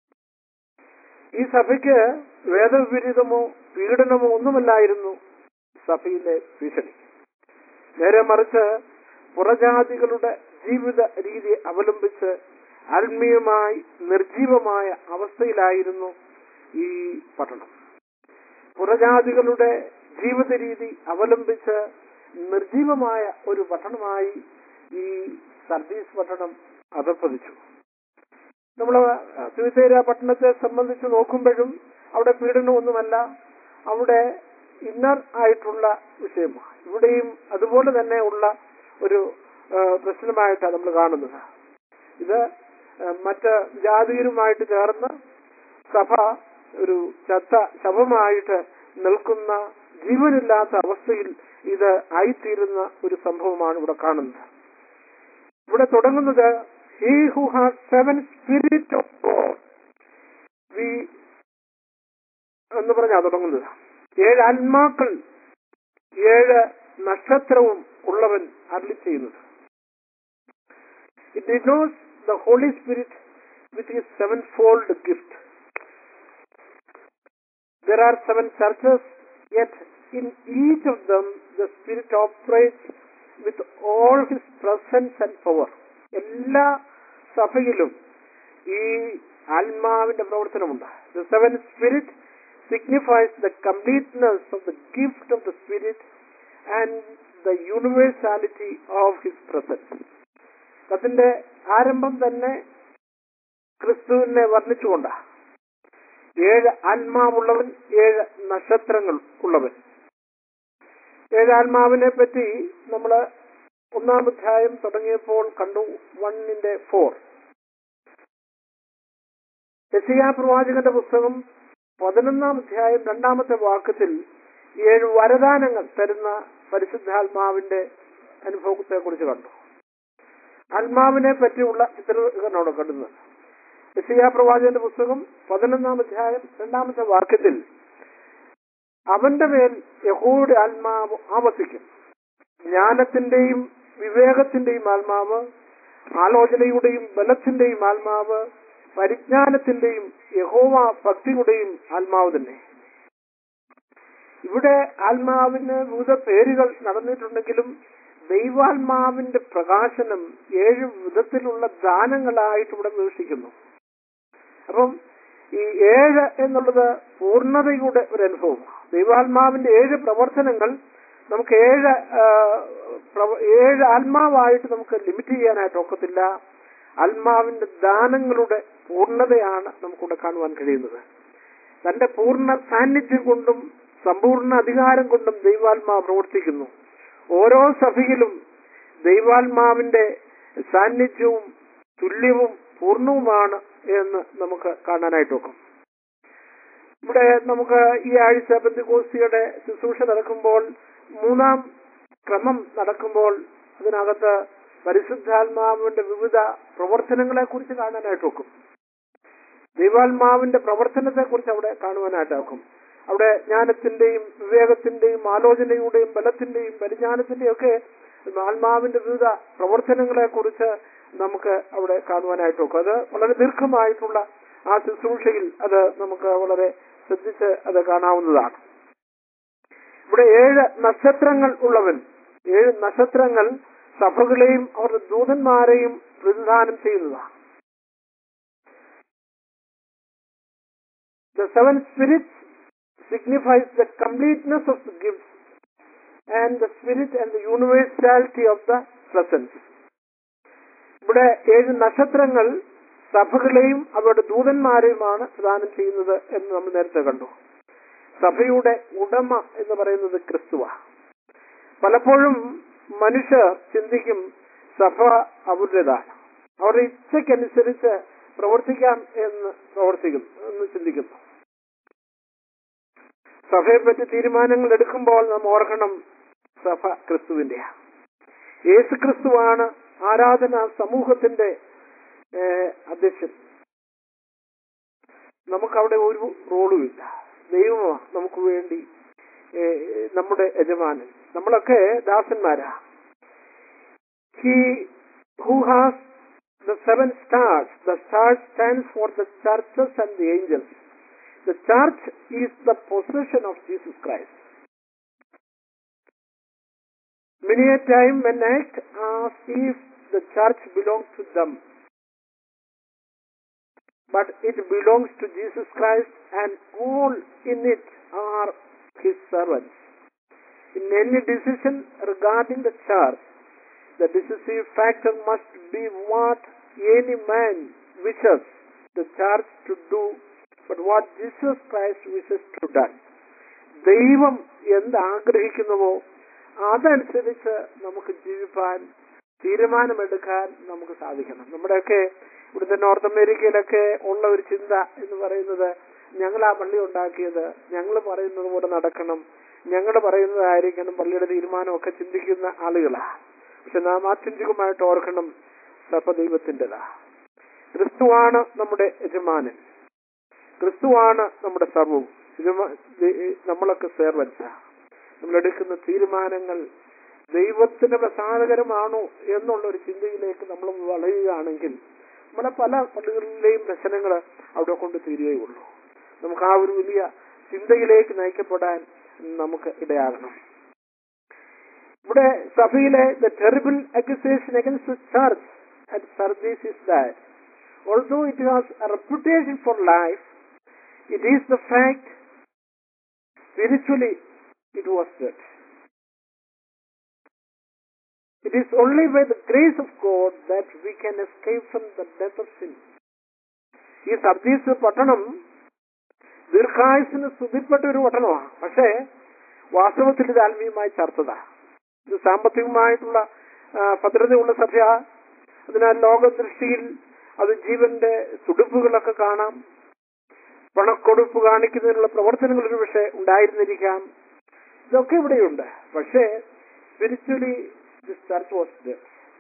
S1: ഈ സഭയ്ക്ക് വേദവിപരീതമോ പീഡനമോ ഒന്നുമല്ലായിരുന്നു സഭയിലെ ഭീഷണി നേരെ മറിച്ച് പുറജാതികളുടെ ജീവിത രീതി അവലംബിച്ച് ആത്മീയമായി നിർജീവമായ അവസ്ഥയിലായിരുന്നു ഈ പട്ടണം പുറജാതികളുടെ ജീവിത രീതി അവലംബിച്ച് നിർജീവമായ ഒരു പട്ടണമായി ഈ സർദീസ് പട്ടണം അധപ്പതിച്ചു നമ്മൾ തിരുത്തേര പട്ടണത്തെ സംബന്ധിച്ച് നോക്കുമ്പോഴും അവിടെ പീഡനമൊന്നുമല്ല അവിടെ ഇന്നർ ആയിട്ടുള്ള വിഷയമാണ് ഇവിടെയും അതുപോലെ തന്നെ ഉള്ള ഒരു ആ, പ്രശ്നമായിട്ടാണ് നമ്മൾ കാണുന്നത് ഇത് ആ, മറ്റ് ജാതിയരുമായിട്ട് ചേർന്ന് സഭ ഒരു ചത്ത ശവമായിട്ട് നിൽക്കുന്ന ജീവനില്ലാത്ത അവസ്ഥയിൽ ഇത് ആയിത്തീരുന്ന ഒരു സംഭവമാണ് ഇവിടെ കാണുന്നത് ഇവിടെ തുടങ്ങുന്നത് he who has seven spirit of God വി എന്ന് പറഞ്ഞാ തുടങ്ങുന്നത് ഏഴ് ആത്മാക്കൾ ഏഴ് നക്ഷത്രവും ഉള്ളവൻ അരളി ചെയ്യുന്നത് it denotes the holy spirit with his sevenfold gift There are seven churches, yet in each of them the Spirit operates with all his presence and power. എല്ലാ സഭയിലും ഈ ആത്മാവിന്റെ പ്രവർത്തനമുണ്ട് the seven spirit signifies the completeness of the gift of the spirit and the universality of his presence അതിന്റെ ആരംഭം തന്നെ ക്രിസ്തുവിനെ വർണ്ണിച്ചുകൊണ്ടാണ് ഏഴ് ആത്മാവുള്ളവൻ ഏഴ് നക്ഷത്രങ്ങൾ ഉള്ളവൻ ഏഴ് ആത്മാവിനെ പറ്റി നമ്മൾ ഒന്നാം അധ്യായം തുടങ്ങിയപ്പോൾ കണ്ടു വണ്ണിന്റെ ഫോർ യസിയാ പ്രവാചകന്റെ പുസ്തകം പതിനൊന്നാം അധ്യായം രണ്ടാമത്തെ വാക്യത്തിൽ ഏഴ് വരദാനങ്ങൾ തരുന്ന പരിശുദ്ധാത്മാവിന്റെ അനുഭവത്തെ കുറിച്ച് കണ്ടു ആത്മാവിനെ പറ്റിയുള്ള ചിത്രീകരണമാണ് കണ്ടുന്നത് യശയാ പ്രവാചകന്റെ പുസ്തകം പതിനൊന്നാം അധ്യായം രണ്ടാമത്തെ വാക്യത്തിൽ അവന്റെ മേൽ യഹോയുടെ ആത്മാവ് ആവസിക്കും ജ്ഞാനത്തിന്റെയും വിവേകത്തിന്റെയും ആത്മാവ് ആലോചനയുടെയും ബലത്തിന്റെയും ആത്മാവ് പരിജ്ഞാനത്തിന്റെയും യഹോവ ഭക്തിയുടെയും ആത്മാവ് തന്നെ ഇവിടെ ആത്മാവിന് വിവിധ പേരുകൾ നടന്നിട്ടുണ്ടെങ്കിലും ദൈവാത്മാവിന്റെ പ്രകാശനം ഏഴ് വിധത്തിലുള്ള ദാനങ്ങളായിട്ട് ഇവിടെ വീക്ഷിക്കുന്നു അപ്പം ഈ ഏഴ് എന്നുള്ളത് പൂർണ്ണതയുടെ ഒരു അനുഭവമാണ് ദൈവാത്മാവിന്റെ ഏഴ് പ്രവർത്തനങ്ങൾ നമുക്ക് ഏഴ് ആ, പ്രവ- ഏഴ് ആത്മാവായിട്ട് നമുക്ക് ലിമിറ്റ് ചെയ്യാനായിട്ട് ഒക്കത്തില്ല ആത്മാവിന്റെ ദാനങ്ങളുടെ പൂർണ്ണതയാണ് നമുക്കിവിടെ കാണുവാൻ കഴിയുന്നത് തന്റെ പൂർണ്ണ സാന്നിധ്യം കൊണ്ടും സമ്പൂർണ്ണ അധികാരം കൊണ്ടും ദൈവാത്മാവ് പ്രവർത്തിക്കുന്നു ഓരോ സഭയിലും ദൈവാത്മാവിന്റെ സാന്നിധ്യവും തുല്യവും പൂർണ്ണവുമാണ് എന്ന് നമുക്ക് കാണാനായിട്ട് നോക്കും ഇവിടെ നമുക്ക് ഈ ആഴ്ച ബന്ധുക്കോസ്തിയുടെ ശുശ്രൂഷ നടക്കുമ്പോൾ മൂന്നാം ക്രമം നടക്കുമ്പോൾ അതിനകത്ത് പരിശുദ്ധാത്മാവിന്റെ വിവിധ പ്രവർത്തനങ്ങളെ കുറിച്ച് കാണാനായിട്ട് നോക്കും ദൈവാത്മാവിന്റെ പ്രവർത്തനത്തെ കുറിച്ച് അവിടെ കാണുവാനായിട്ടാക്കും അവിടെ ജ്ഞാനത്തിന്റെയും വിവേകത്തിന്റെയും ആലോചനയുടെയും ബലത്തിന്റെയും പരിജ്ഞാനത്തിന്റെയും ഒക്കെ ആത്മാവിന്റെ വിവിധ പ്രവർത്തനങ്ങളെ കുറിച്ച് നമുക്ക് അവിടെ കാണുവാനായിട്ട് നോക്കും അത് വളരെ ദീർഘമായിട്ടുള്ള ആ ശുശ്രൂഷയിൽ അത് നമുക്ക് വളരെ ശ്രദ്ധിച്ച് അത് കാണാവുന്നതാണ് ഇവിടെ ഏഴ് നക്ഷത്രങ്ങൾ ഉള്ളവൻ ഏഴ് നക്ഷത്രങ്ങൾ സഭകളെയും അവരുടെ ദൂതന്മാരെയും പ്രതിദാനം ചെയ്യുന്നതാണ് The seven spirits signifies the completeness of the gifts and the spirit and the universality of the presence. ഇവിടെ ഏഴ് നക്ഷത്രങ്ങൾ സഭകളെയും അവരുടെ ദൂതന്മാരെയുമാണ് പ്രദാനം ചെയ്യുന്നത് എന്ന് നമ്മൾ നേരത്തെ കണ്ടു സഭയുടെ ഉടമ എന്ന് പറയുന്നത് ക്രിസ്തുവ പലപ്പോഴും മനുഷ്യർ ചിന്തിക്കും സഭ അവരുടേതാണ് അവരുടെ ഇച്ഛയ്ക്കനുസരിച്ച് പ്രവർത്തിക്കാം എന്ന് പ്രവർത്തിക്കും എന്ന് ചിന്തിക്കുന്നു സഭയെ പറ്റി തീരുമാനങ്ങൾ എടുക്കുമ്പോൾ നാം ഓർക്കണം സഭ ക്രിസ്തുവിന്റെയാണ് യേശു ക്രിസ്തുവാണ് ആരാധന സമൂഹത്തിന്റെ ഏഹ്, അധ്യക്ഷൻ നമുക്കവിടെ ഒരു റോളുമില്ല ദൈവമാണ് നമുക്ക് വേണ്ടി ഏഹ്, നമ്മുടെ യജമാനൻ നമ്മളൊക്കെ ദാസന്മാരാ he who has the seven stars. The stars stands for the churches and the angels. The church is the possession of Jesus Christ. Many a time men act as if the church belongs to them. But it belongs to Jesus Christ and all in it are his servants. In any decision regarding the church, the decisive factor must be what any man wishes the church to do, but what Jesus Christ wishes to do. ദൈവം എന്ത് ആഗ്രഹിക്കുന്നുവോ അതനുസരിച്ച് നമുക്ക് ജീവിപ്പാൻ തീരുമാനമെടുക്കാൻ നമുക്ക് സാധിക്കണം നമ്മുടെയൊക്കെ ഇവിടുത്തെ നോർത്ത് അമേരിക്കയിലൊക്കെ ഉള്ള ഒരു ചിന്ത എന്ന് പറയുന്നത് ഞങ്ങൾ ആ പള്ളി ഉണ്ടാക്കിയത് ഞങ്ങൾ പറയുന്നത് പോലെ നടക്കണം ഞങ്ങൾ പറയുന്നതായിരിക്കണം പള്ളിയുടെ തീരുമാനമൊക്കെ ചിന്തിക്കുന്ന ആളുകളാണ് പക്ഷെ നാം ആത്യന്തികമായിട്ട് ഓർക്കണം സഭ ദൈവത്തിൻ്റെതാ ക്രിസ്തുവാണ് നമ്മുടെ യജമാനൻ ക്രിസ്തുവാണ് നമ്മുടെ സർവവും യജമാ- ദൈ- നമ്മളൊക്കെ സേർവൻസാ നമ്മളെടുക്കുന്ന തീരുമാനങ്ങൾ ദൈവത്തിന് പ്രസാദകരമാണോ എന്നുള്ള ഒരു ചിന്തയിലേക്ക് നമ്മൾ വളരുകയാണെങ്കിൽ നമ്മുടെ പല പള്ളികളിലെയും പ്രശ്നങ്ങൾ അവിടെ കൊണ്ട് തീരുകയുള്ളൂ നമുക്ക് ആ ഒരു വലിയ ചിന്തയിലേക്ക് നയിക്കപ്പെടാൻ നമുക്ക് ഇടയാകണം ഇവിടെ സഭയിലെ the terrible accusation against church at service is that also it has a reputation for life it is the fact spiritually it was dead It is only by the grace of God that we can escape from the death of sin. ഈ Sardis പട്ടണം ദീർഘായുസിന് സ്തുതിപ്പെട്ട ഒരു പട്ടണമാണ് പക്ഷേ വാസ്തവത്തിൽ ഇത് ആത്മീയമായി ചർച്ചതാ ഇത് സാമ്പത്തികമായിട്ടുള്ള ആ, ഭദ്രതയുള്ള സഭ അതിനാൽ ലോകദൃഷ്ടിയിൽ അത് ജീവന്റെ തുടുപ്പുകളൊക്കെ കാണാം പണക്കൊടുപ്പ് കാണിക്കുന്നതിനുള്ള പ്രവർത്തനങ്ങൾ ഒരു പക്ഷേ ഉണ്ടായിരുന്നിരിക്കാം ഇതൊക്കെ ഇവിടെയുണ്ട് പക്ഷേ spiritually this church was dead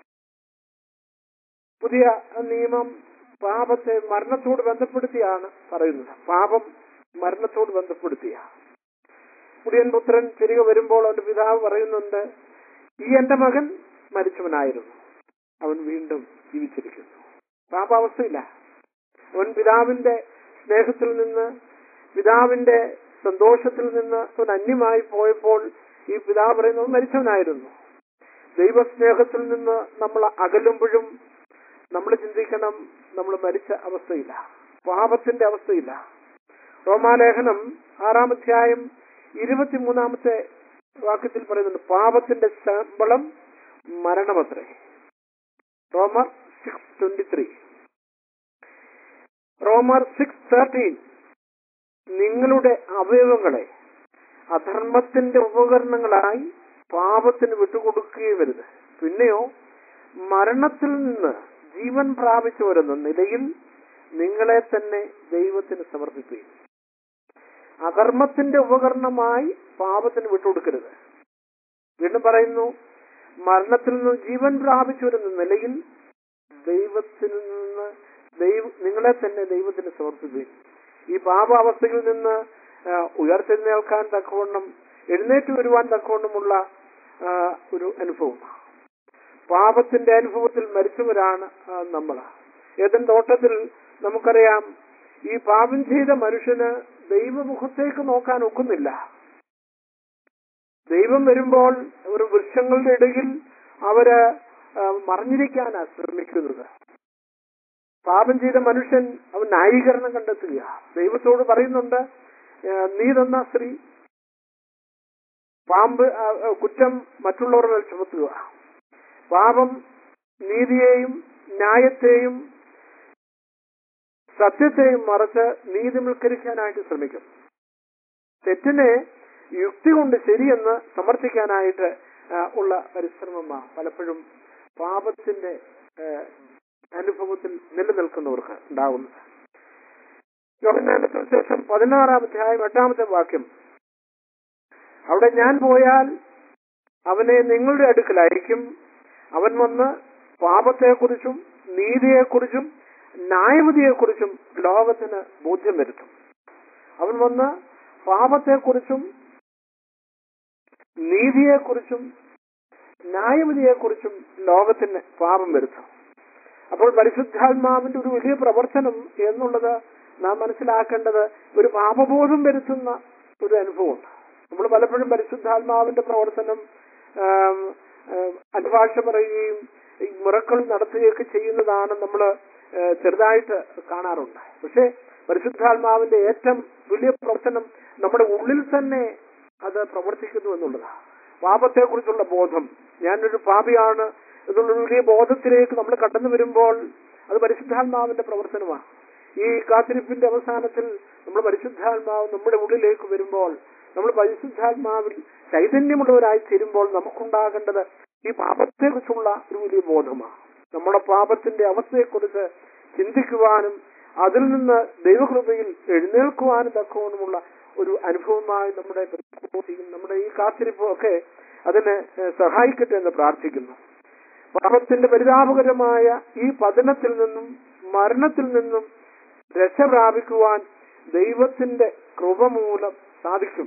S1: പുതിയ നിയമം പാപത്തെ മരണത്തോട് ബന്ധപ്പെടുത്തിയാണ് പറയുന്നത് പാപം മരണത്തോട് ബന്ധപ്പെടുത്തിയ മുടിയൻ പുത്രൻ തിരികെ വരുമ്പോൾ അവന്റെ പിതാവ് പറയുന്നുണ്ട് ഈ എന്റെ മകൻ മരിച്ചവനായിരുന്നു അവൻ വീണ്ടും ജീവിച്ചിരിക്കുന്നു പാപാവസ്ഥയില്ല അവൻ പിതാവിന്റെ സ്നേഹത്തിൽ നിന്ന് പിതാവിന്റെ സന്തോഷത്തിൽ നിന്ന് അവൻ അന്യമായി പോയപ്പോൾ ഈ പിതാവ് പറയുന്നത് അവൻ മരിച്ചവനായിരുന്നു ദൈവസ്നേഹത്തിൽ നിന്ന് നമ്മൾ അകലുമ്പോഴും നമ്മൾ ചിന്തിക്കണം നമ്മൾ മരിച്ച അവസ്ഥയില്ല പാപത്തിന്റെ അവസ്ഥയില്ല റോമാലേഖനം ആറാം അധ്യായം ഇരുപത്തിമൂന്നാമത്തെ വാക്യത്തിൽ പറയുന്നുണ്ട് പാപത്തിന്റെ ശമ്പളം മരണമത്രേ റോമർ സിക്സ് ട്വന്റി ത്രീ റോമർ സിക്സ് തേർട്ടീൻ നിങ്ങളുടെ അവയവങ്ങളെ അധർമ്മത്തിന്റെ ഉപകരണങ്ങളായി പാപത്തിന് വിട്ടുകൊടുക്കുകയും വരുത് പിന്നെയോ മരണത്തിൽ നിന്ന് ജീവൻ പ്രാപിച്ചു വരുന്ന നിലയിൽ നിങ്ങളെ തന്നെ ദൈവത്തിന് സമർപ്പിക്കുകയും അധർമ്മത്തിന്റെ ഉപകരണമായി പാപത്തിന് വിട്ടുകൊടുക്കരുത് വീണ്ടും പറയുന്നു മരണത്തിൽ നിന്ന് ജീവൻ പ്രാപിച്ചു വരുന്ന നിലയിൽ ദൈവത്തിൽ നിന്ന് ദൈവ നിങ്ങളെ തന്നെ ദൈവത്തിന് സമർപ്പിക്കുകയും ഈ പാപാവസ്ഥയിൽ നിന്ന് ആ, ഉയർത്തെഴുന്നേൽക്കാൻ തക്കവണ്ണം എഴുന്നേറ്റ് വരുവാൻ തക്കവണ്ണമുള്ള ആ, ഒരു അനുഭവം പാപത്തിന്റെ അനുഭവത്തിൽ മരിച്ചവരാണ് ആ, നമ്മൾ ഏതൻ തോട്ടത്തിൽ നമുക്കറിയാം ഈ പാപം ചെയ്ത മനുഷ്യന് ദൈവമുഖത്തേക്ക് നോക്കാൻ ഒക്കുന്നില്ല ദൈവം വരുമ്പോൾ ഒരു വൃക്ഷങ്ങളുടെ ഇടയിൽ അവര് ആ, മറിഞ്ഞിരിക്കാനാ ശ്രമിക്കുന്നത് പാപം ചെയ്ത മനുഷ്യൻ അവൻ ന്യായീകരണം കണ്ടെത്തുക ദൈവത്തോട് പറയുന്നുണ്ട് ആ, നീ തന്ന സ്ത്രീ പാമ്പ് ആ, ആ, കുറ്റം മറ്റുള്ളവരുടെ മേൽ ചുമത്തുക പാപം നീതിയെയും ന്യായത്തെയും സത്യത്തെയും മറച്ച് നീതിവൽക്കരിക്കാനായിട്ട് ശ്രമിക്കും തെറ്റിനെ യുക്തി കൊണ്ട് ശരിയെന്ന് സമർത്ഥിക്കാനായിട്ട് ആ, ഉള്ള പരിശ്രമമാണ് പലപ്പോഴും പാപത്തിന്റെ ആ, അനുഭവത്തിൽ നിലനിൽക്കുന്നവർക്ക് ഉണ്ടാകുന്നത് യോഹന്നാന്റെ സുവിശേഷം പതിനാറാം അധ്യായം എട്ടാമത്തെ വാക്യം അവിടെ ഞാൻ പോയാൽ അവനെ നിങ്ങളുടെ അടുക്കൽ അയക്കും അവൻ വന്ന് പാപത്തെക്കുറിച്ചും നീതിയെക്കുറിച്ചും ന്യായവിധിയെക്കുറിച്ചും ലോകത്തിന് ബോധ്യം വരുത്തും അവൻ വന്ന് പാപത്തെക്കുറിച്ചും നീതിയെക്കുറിച്ചും ന്യായവിധിയെക്കുറിച്ചും ലോകത്തിന് പാപം വരുത്തും അപ്പോൾ പരിശുദ്ധാത്മാവിന്റെ ഒരു വലിയ പ്രവർത്തനം എന്നുള്ളത് നാം മനസ്സിലാക്കേണ്ടത് ഒരു പാപബോധം വരുത്തുന്ന ഒരു അനുഭവമുണ്ട് നമ്മൾ പലപ്പോഴും പരിശുദ്ധാത്മാവിന്റെ പ്രവർത്തനം ആം, ആം, അനുഭാഷ പറയുകയും ഈ മുറക്കൾ നടത്തുകയൊക്കെ ചെയ്യുന്നതാണ് നമ്മൾ ചെറുതായിട്ട് കാണാറുണ്ട് പക്ഷേ പരിശുദ്ധാത്മാവിന്റെ ഏറ്റവും വലിയ പ്രവർത്തനം നമ്മുടെ ഉള്ളിൽ തന്നെ അത് പ്രവർത്തിക്കുന്നു എന്നുള്ളതാണ് പാപത്തെക്കുറിച്ചുള്ള ബോധം ഞാനൊരു പാപിയാണ് എന്നുള്ള വലിയ ബോധത്തിലേക്ക് നമ്മൾ കടന്നു വരുമ്പോൾ അത് പരിശുദ്ധാത്മാവിന്റെ പ്രവർത്തനമാണ് ഈ കാത്തിരിപ്പിന്റെ അവസാനത്തിൽ നമ്മൾ പരിശുദ്ധാത്മാവ് നമ്മുടെ ഉള്ളിലേക്ക് വരുമ്പോൾ നമ്മൾ പരിശുദ്ധാത്മാവിൽ ചൈതന്യമുള്ളവരായി തീരുമ്പോൾ നമുക്കുണ്ടാകേണ്ടത് ഈ പാപത്തെക്കുറിച്ചുള്ള ഒരു വലിയ ബോധമാണ് നമ്മുടെ പാപത്തിന്റെ അവസ്ഥയെക്കുറിച്ച് ചിന്തിക്കുവാനും അതിൽ നിന്ന് ദൈവകൃപയിൽ എഴുന്നേൽക്കുവാനും തക്കവണ്ണമുള്ള ഒരു അനുഭവമായി നമ്മുടെ പ്രകൃതിയും നമ്മുടെ ഈ കാത്തിരിപ്പും ഒക്കെ അതിന് ഏഹ്, സഹായിക്കട്ടെ എന്ന് പ്രാർത്ഥിക്കുന്നു പാപത്തിന്റെ പരിതാപകരമായ ഈ പതനത്തിൽ നിന്നും മരണത്തിൽ നിന്നും രക്ഷ പ്രാപിക്കുവാൻ ദൈവത്തിന്റെ കൃപ മൂലം സാധിക്കും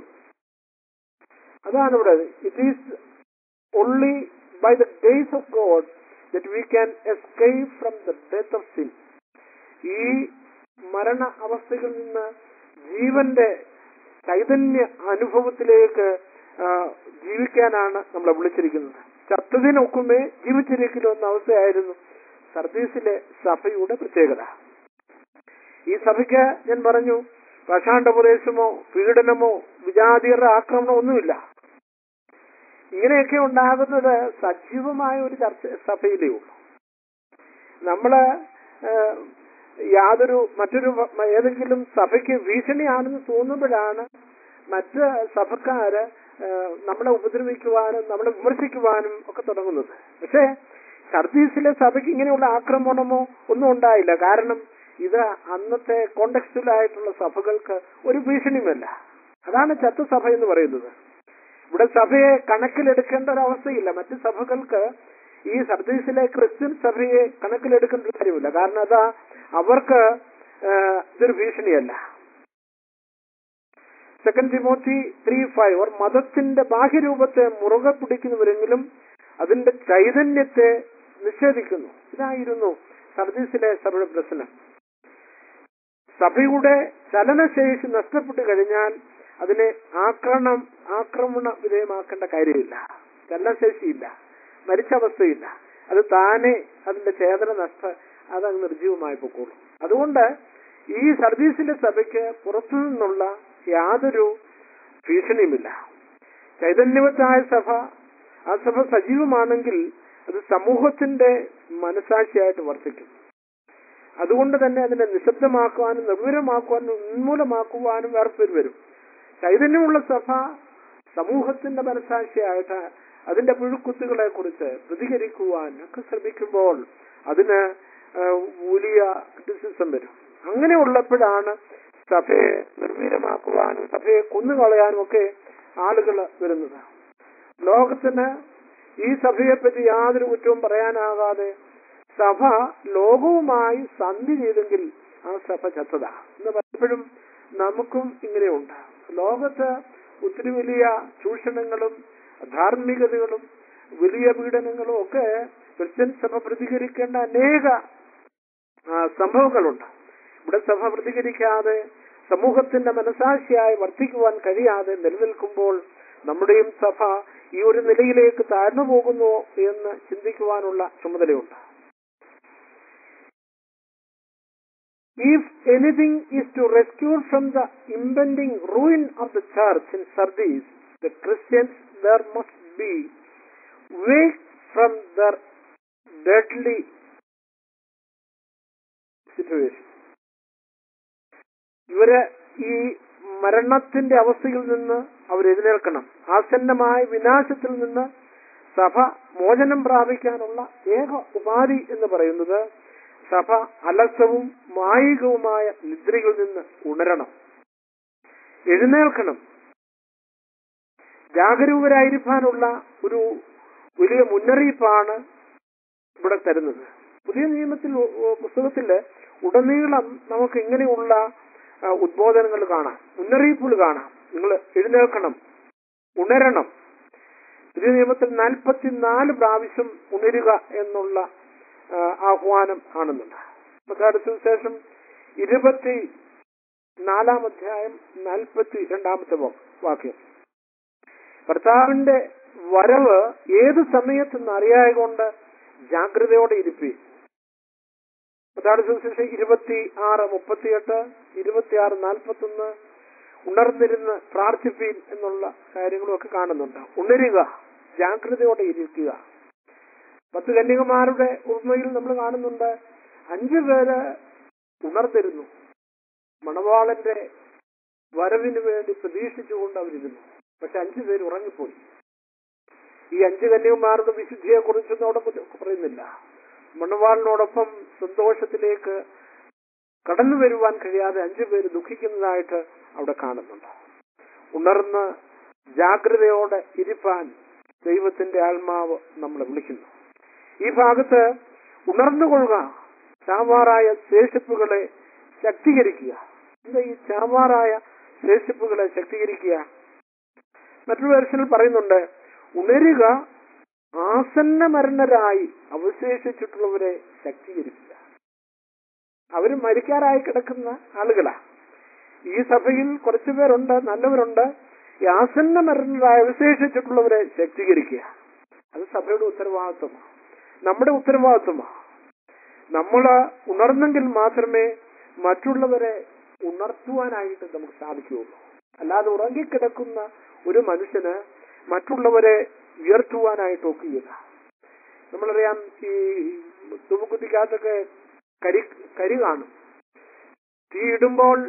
S1: അതാണ് ഇവിടെ it is only by the grace of God that we can escape from the death of sin. ഈ മരണ അവസ്ഥയിൽ നിന്ന് ജീവന്റെ ചൈതന്യ അനുഭവത്തിലേക്ക് ആ, ജീവിക്കാനാണ് നമ്മളെ വിളിച്ചിരിക്കുന്നത് ചത്തതിനൊക്കുമേ ജീവിച്ചിരിക്കലോ എന്ന അവസ്ഥയായിരുന്നു സർദീസിലെ സഭയുടെ പ്രത്യേകത ഈ സഭയ്ക്ക് ഞാൻ പറഞ്ഞു പ്രശാന്തപ്രദേശമോ പീഡനമോ വിജാതീയരുടെ ആക്രമണമോ ഒന്നുമില്ല ഇങ്ങനെയൊക്കെ ഉണ്ടാകുന്നത് സജീവമായ ഒരു ചർച്ച സഭയിലേ ഉള്ളൂ നമ്മള് ഏഹ്, യാതൊരു മറ്റൊരു വ- ഏതെങ്കിലും സഭയ്ക്ക് ഭീഷണിയാണെന്ന് തോന്നുമ്പോഴാണ് മറ്റ് സഭക്കാര് ഏഹ്, നമ്മളെ ഉപദ്രവിക്കുവാനും നമ്മളെ വിമർശിക്കുവാനും ഒക്കെ തുടങ്ങുന്നത് പക്ഷേ സർദീസിലെ സഭയ്ക്ക് ഇങ്ങനെയുള്ള ആക്രമണമോ ഒന്നും ഉണ്ടായില്ല കാരണം ഇത് അന്നത്തെ കോണ്ടക്സ്റ്റിലായിട്ടുള്ള സഭകൾക്ക് ഒരു ഭീഷണിയുമല്ല അതാണ് ചത്ത സഭ എന്ന് പറയുന്നത് ഇവിടെ സഭയെ കണക്കിലെടുക്കേണ്ട ഒരു അവസ്ഥയില്ല മറ്റു സഭകൾക്ക് ഈ സർദീസിലെ ക്രിസ്ത്യൻ സഭയെ കണക്കിലെടുക്കേണ്ട ഒരു കാര്യമില്ല കാരണം അതാ അവർക്ക് ആ, ഇതൊരു ഭീഷണിയല്ല സെക്കൻഡ് തിമോത്തി ത്രീ ഫൈവ് അവർ മതത്തിന്റെ ബാഹ്യരൂപത്തെ മുറുകെ പിടിക്കുന്നവരെങ്കിലും അതിന്റെ ചൈതന്യത്തെ നിഷേധിക്കുന്നു ഇതായിരുന്നു സർദീസിലെ സഭയുടെ പ്രശ്നം സഭയുടെ ചലനശേഷി നഷ്ടപ്പെട്ടു കഴിഞ്ഞാൽ അതിനെ ആക്രമണം ആക്രമണ വിധേയമാക്കേണ്ട കാര്യമില്ല ചലനശേഷിയില്ല മരിച്ച അവസ്ഥയില്ല അത് താനെ അതിന്റെ ചേതന നഷ്ട അതങ്ങ് നിർജീവമായി പൊക്കോളും അതുകൊണ്ട് ഈ സർവീസിലെ സഭയ്ക്ക് പുറത്തു നിന്നുള്ള യാതൊരു ഭീഷണിയുമില്ല ചൈതന്യവത്തായ സഭ ആ സഭ സജീവമാണെങ്കിൽ അത് സമൂഹത്തിന്റെ മനസാക്ഷിയായിട്ട് വർത്തിക്കും അതുകൊണ്ട് തന്നെ അതിനെ നിശബ്ദമാക്കുവാനും നിർവിരമാക്കുവാനും ഉന്മൂലമാക്കുവാനും വേർപ്പേര് വരും ചൈതന്യമുള്ള സഭ സമൂഹത്തിന്റെ മനസാക്ഷിയായിട്ട് അതിന്റെ പുഴുക്കുത്തുകളെ കുറിച്ച് പ്രതികരിക്കുവാൻ ഒക്കെ ശ്രമിക്കുമ്പോൾ അതിന് ആ, വലിയ ക്രിറ്റിസിസം വരും അങ്ങനെ ഉള്ളപ്പോഴാണ് സഭയെ നിർവീര്യമാക്കുവാനും സഭയെ കൊന്നുകളയാനും ഒക്കെ ആളുകൾ വരുന്നത് ലോകത്തിന് ഈ സഭയെപ്പറ്റി യാതൊരു കുറ്റവും പറയാനാകാതെ സഭ ലോകവുമായി സന്ധി ചെയ്തെങ്കിൽ ആ സഭ ചത്തതാ എന്ന് പലപ്പോഴും നമുക്കും ഇങ്ങനെയുണ്ട് ലോകത്ത് ഒത്തിരി വലിയ ചൂഷണങ്ങളും ധാർമ്മികതകളും വലിയ പീഡനങ്ങളും ഒക്കെ ക്രിസ്ത്യൻ സഭ പ്രതികരിക്കേണ്ട അനേക ആ, സംഭവങ്ങളുണ്ട് ഇവിടെ സഭ പ്രതികരിക്കാതെ സമൂഹത്തിന്റെ മനസാക്ഷിയായി വർദ്ധിക്കുവാൻ കഴിയാതെ നിലനിൽക്കുമ്പോൾ നമ്മുടെയും സഭ ഈ ഒരു നിലയിലേക്ക് താഴ്ന്നു പോകുന്നു എന്ന് ചിന്തിക്കുവാനുള്ള ചുമതലയുണ്ട് If anything is to rescue from the impending ruin of the church in Sardis, the Christians there must be wake from their deadly situation. ഇവര് ഈ മരണത്തിന്റെ അവസ്ഥയിൽ നിന്ന് അവർ എഴുന്നേൽക്കണം ആസന്നമായ വിനാശത്തിൽ നിന്ന് സഭ മോചനം പ്രാപിക്കാനുള്ള ഏക ഉപാധി എന്ന് പറയുന്നത് സഭ അലസവും മായികവുമായ നിദ്രയിൽ നിന്ന് ഉണരണം എഴുന്നേൽക്കണം ജാഗരൂകരായിരിക്കാനുള്ള ഒരു വലിയ മുന്നറിയിപ്പാണ് ഇവിടെ തരുന്നത് പുതിയ നിയമത്തിൽ ഉ- ഉ- പുസ്തകത്തില് ഉടനീളം നമുക്ക് ഇങ്ങനെയുള്ള ആ, ഉദ്ബോധനങ്ങൾ കാണാം മുന്നറിയിപ്പുകൾ കാണാം നിങ്ങൾ എഴുന്നേൽക്കണം ഉണരണം പുതിയ നിയമത്തിൽ നാൽപ്പത്തിനാല് പ്രാവശ്യം ഉണരുക എന്നുള്ള ആ, ആഹ്വാനം കാണുന്നുണ്ട് മത്തായുടെ സുവിശേഷം ഇരുപത്തി നാലാം അധ്യായം നാൽപ്പത്തി രണ്ടാമത്തെ വാ- വാക്യം കർത്താവിന്റെ വരവ് ഏത് സമയത്തെന്ന് അറിയായ കൊണ്ട് ജാഗ്രതയോടെ ഇരിപ്പി മത്തായുടെ സുവിശേഷം ഇരുപത്തി ആറ് മുപ്പത്തിയെട്ട് ഇരുപത്തിയാറ് നാൽപ്പത്തൊന്ന് ഉണർന്നിരുന്ന് പ്രാർത്ഥിപ്പീൻ എന്നുള്ള കാര്യങ്ങളും ഒക്കെ കാണുന്നുണ്ട് ഉണരുക ജാഗ്രതയോടെ ഇരിക്കുക പത്ത് കന്യകമാരുടെ ഉണ്മയിൽ നമ്മൾ കാണുന്നുണ്ട് അഞ്ചു പേര് ഉണർന്നിരുന്നു മണവാളന്റെ വരവിന് വേണ്ടി പ്രതീക്ഷിച്ചുകൊണ്ട് അവരിരുന്നു പക്ഷെ അഞ്ചു പേര് ഉറങ്ങിപ്പോയി ഈ അഞ്ച് കന്യകമാരുടെ വിശുദ്ധിയെ കുറിച്ചൊന്നും അവിടെ പ- പറയുന്നില്ല മണവാളിനോടൊപ്പം സന്തോഷത്തിലേക്ക് കടന്നു വരുവാൻ കഴിയാതെ അഞ്ചു പേര് ദുഃഖിക്കുന്നതായിട്ട് അവിടെ കാണുന്നുണ്ട് ഉണർന്ന് ജാഗ്രതയോടെ ഇരിപ്പാൻ ദൈവത്തിന്റെ ആത്മാവ് നമ്മളെ വിളിക്കുന്നു ഈ ഭാഗത്ത് ഉണർന്നുകൊള്ളുക ചാവാറായ ശേഷിപ്പുകളെ ശക്തീകരിക്കുക എന്താ ഈ ചാവാറായ ശേഷിപ്പുകളെ ശക്തീകരിക്കുക മറ്റൊരു വേർഷനിൽ പറയുന്നുണ്ട് ഉണരുക ആസന്ന മരണരായി അവശേഷിച്ചിട്ടുള്ളവരെ ശക്തീകരിക്കുക അവർ മരിക്കാറായി കിടക്കുന്ന ആളുകളാ ഈ സഭയിൽ കുറച്ചു പേരുണ്ട് നല്ലവരുണ്ട് ഈ ആസന്ന മരണരായി അവശേഷിച്ചിട്ടുള്ളവരെ ശക്തീകരിക്കുക അത് സഭയുടെ ഉത്തരവാദിത്വമാണ് നമ്മുടെ ഉത്തരവാദിത്വമാണ് നമ്മൾ ഉണർന്നെങ്കിൽ മാത്രമേ മറ്റുള്ളവരെ ഉണർത്തുവാനായിട്ട് നമുക്ക് സാധിക്കുകയുള്ളൂ അല്ലാതെ ഉറങ്ങിക്കിടക്കുന്ന ഒരു മനുഷ്യന് മറ്റുള്ളവരെ ഉയർത്തുവാനായിട്ട് ഒക്കുകയില്ല നമ്മളറിയാം ഈ തുമ്പക്കുത്തിക്കകത്തൊക്കെ കരി കരി കാണും തീയിടുമ്പോൾ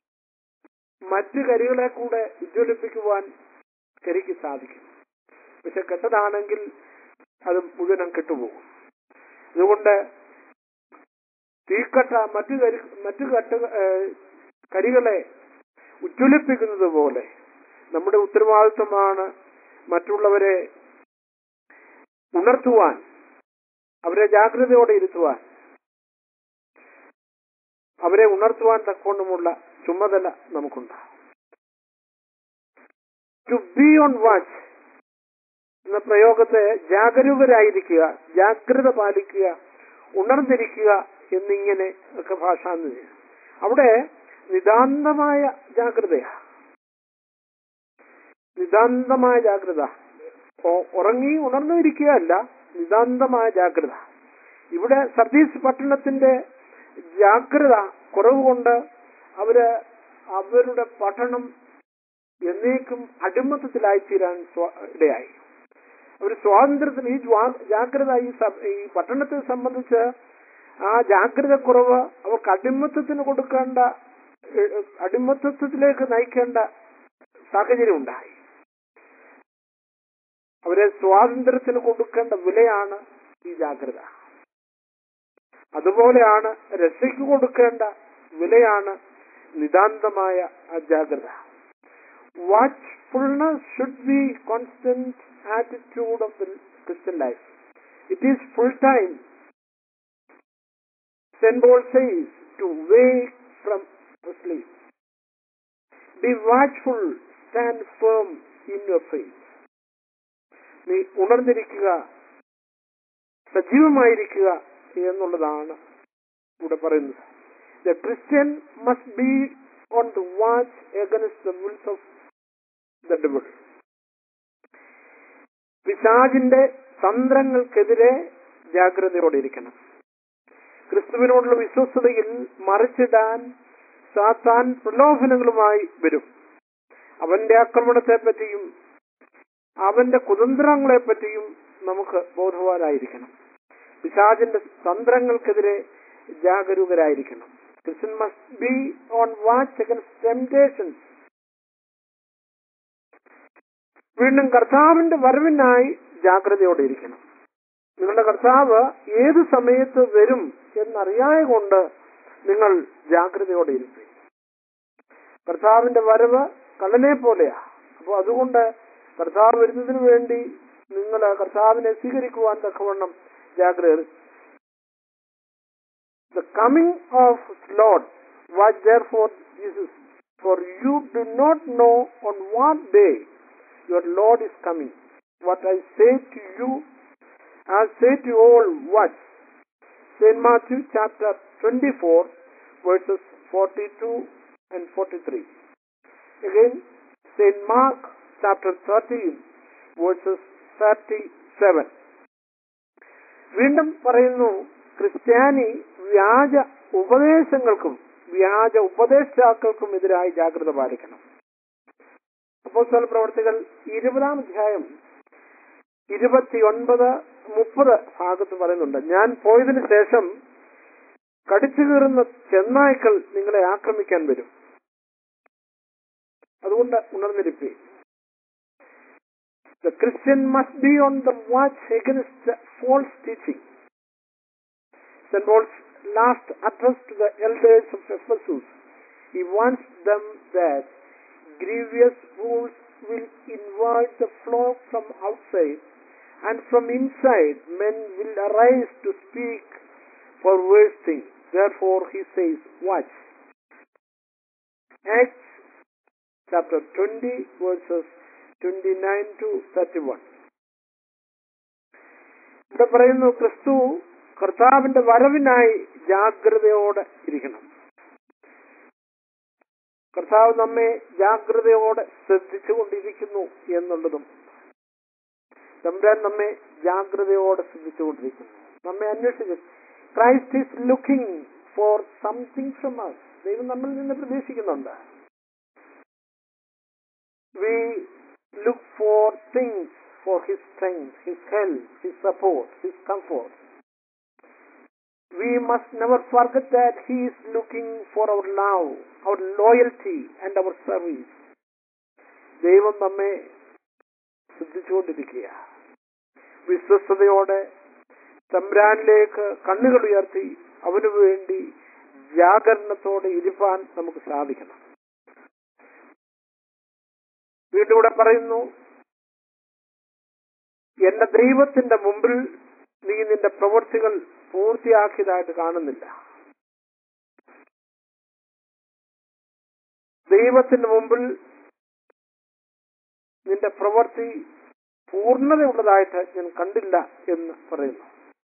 S1: മറ്റു കരികളെ കൂടെ ഉജ്ജ്വലിപ്പിക്കുവാൻ കരിക്ക് സാധിക്കും പക്ഷെ കെട്ടതാണെങ്കിൽ അത് മുഴുവനും കെട്ടുപോകും അതുകൊണ്ട് തീക്കട്ട മറ്റു കരി മറ്റു കട്ട ഏഹ്, കരികളെ ഉജ്ജ്വലിപ്പിക്കുന്നത് പോലെ നമ്മുടെ ഉത്തരവാദിത്വമാണ് മറ്റുള്ളവരെ ഉണർത്തുവാൻ അവരെ ജാഗ്രതയോടെ ഇരുത്തുവാൻ അവരെ ഉണർത്തുവാൻ തക്കവണ്ണമുള്ള ചുമതല നമുക്കുണ്ട് ടു ബി ഓൺ വാച്ച് എന്ന പ്രയോഗത്തെ ജാഗരൂകരായിരിക്കുക ജാഗ്രത പാലിക്കുക ഉണർന്നിരിക്കുക എന്നിങ്ങനെ ഒക്കെ ഭാഷാന്ന് അവിടെ നിതാന്തമായ ജാഗ്രതയാ നിതാന്തമായ ജാഗ്രത ഒ- ഉറങ്ങി ഉണർന്നിരിക്കുകയല്ല നിതാന്തമായ ജാഗ്രത ഇവിടെ സർദീസ് പട്ടണത്തിന്റെ ജാഗ്രത കുറവ് കൊണ്ട് അവര് അവരുടെ പഠനം എന്നേക്കും അടിമത്തത്തിലായിത്തീരാൻ സ്വ- ഇടയായി ഒരു സ്വാതന്ത്ര്യത്തിൽ ഈ ജ്വാ- ജാഗ്രത ഈ സ- ഈ പട്ടണത്തെ സംബന്ധിച്ച് ആ ജാഗ്രത കുറവ് അവർക്ക് അടിമത്തത്തിന് കൊടുക്കേണ്ട ഏഹ്, അടിമത്തത്തിലേക്ക് നയിക്കേണ്ട സാഹചര്യം ഉണ്ടായി അവരെ സ്വാതന്ത്ര്യത്തിന് കൊടുക്കേണ്ട വിലയാണ് ഈ ജാഗ്രത അതുപോലെയാണ് രക്ഷയ്ക്ക് കൊടുക്കേണ്ട വിലയാണ് നിതാന്തമായ ആ ജാഗ്രത watchfulness should be constant attitude of the Christian life. It is full time. St. Paul says to wake from sleep. Be watchful, stand firm in your faith. നീ ഉണർന്നിരിക്കുക സജീവമായിരിക്കുക എന്നുള്ളതാണ് ഇവിടെ പറയുന്നത് the Christian must be on the watch against the wiles of the devil പിശാചിന്റെ തന്ത്രങ്ങൾക്കെതിരെ ജാഗ്രതയോടെ ഇരിക്കണം ക്രിസ്തുവിനോടുള്ള വിശ്വസ്തതയിൽ മറിച്ചിടാൻ സാത്താൻ പ്രലോഭനങ്ങളുമായി വരും അവന്റെ ആക്രമണത്തെ പറ്റിയും അവന്റെ കുതന്ത്രങ്ങളെ പറ്റിയും നമുക്ക് ബോധവാനായിരിക്കണം പിശാചിന്റെ തന്ത്രങ്ങൾക്കെതിരെ ജാഗരൂകരായിരിക്കണം Christian must be on watch against temptations വീണ്ടും കർത്താവിന്റെ വരവിനായി ജാഗ്രതയോടെ ഇരിക്കണം നിങ്ങളുടെ കർത്താവ് ഏത് സമയത്ത് വരും എന്നറിയായ കൊണ്ട് നിങ്ങൾ ജാഗ്രതയോടെ ഇരിക്കും കർത്താവിന്റെ വരവ് കള്ളനെ പോലെയാ അപ്പോൾ അതുകൊണ്ട് കർത്താവ് വരുന്നതിന് വേണ്ടി നിങ്ങൾ കർത്താവിനെ സ്വീകരിക്കുവാൻ തക്കവണ്ണം ജാഗ്രത The coming of Lord was therefore Jesus, for you do not know on what day your Lord is coming. What I say to you, I say to you all, watch. St. Matthew chapter 24, verses 42 and 43. Again, St. Mark chapter 13, verses 37. വീണ്ടും പറയുന്നു ക്രിസ്ത്യാനി വ്യാജ ഉപദേശങ്ങൾക്കും വ്യാജ ഉപദേഷ്ടാക്കൾക്കും എതിരായി ജാഗ്രത പാലിക്കണം അപ്പോസ്തല പ്രവർത്തികൾ ഇരുപതാം അധ്യായം ഇരുപത്തിയൊൻപത് മുപ്പത് ഭാഗത്ത് പറയുന്നുണ്ട് ഞാൻ പോയതിനു ശേഷം കടിച്ചു കീറുന്ന ചെന്നായ്ക്കൾ നിങ്ങളെ ആക്രമിക്കാൻ വരും അതുകൊണ്ട് ഉണർന്നിരിപ്പേ The Christian must be on the watch against false teaching. St. Paul's last address to the elders of Ephesus, he wants them that grievous fools will invite the flock from outside, and from inside men will arise to speak perverse things. Therefore, he says, Watch. Acts chapter 20, verses 29 to 31. ഇവിടെ പറയുന്നു ക്രിസ്തു കർത്താവിന്റെ വരവിനായി ജാഗ്രതയോടെ ഇരിക്കണം കർത്താവ് നമ്മെ ജാഗ്രതയോടെ ശ്രദ്ധിച്ചുകൊണ്ടിരിക്കുന്നു എന്നുള്ളതും തമ്പുരാൻ നമ്മെ ജാഗ്രതയോടെ ശ്രദ്ധിച്ചുകൊണ്ടിരിക്കുന്നു നമ്മെ അന്വേഷിച്ചു Christ is looking for something from us ദൈവം നമ്മിൽ നിന്ന് പ്രതീക്ഷിക്കുന്നുണ്ട് we look for things for his strength his help his support his comfort we must never forget that He is looking for our love, our loyalty, and our service. ദൈവം നമ്മെ ശ്രദ്ധിച്ചുകൊണ്ടിരിക്കുക വിശ്വസ്തയോടെ തമ്പ്രാനിലേക്ക് കണ്ണുകൾ ഉയർത്തി അവനു വേണ്ടി ജാഗരണത്തോടെ ഇരിപ്പാൻ നമുക്ക് സാധിക്കണം വീണ്ടും ഇവിടെ പറയുന്നു എന്റെ ദൈവത്തിന്റെ മുമ്പിൽ നീ നിന്റെ പ്രവൃത്തികൾ പൂർത്തിയാക്കിയതായിട്ട് കാണുന്നില്ല ദൈവത്തിന്റെ മുമ്പിൽ നിന്റെ പ്രവൃത്തി പൂർണ്ണതയുള്ളതായിട്ട് ഞാൻ കണ്ടില്ല എന്ന് പറയുന്നു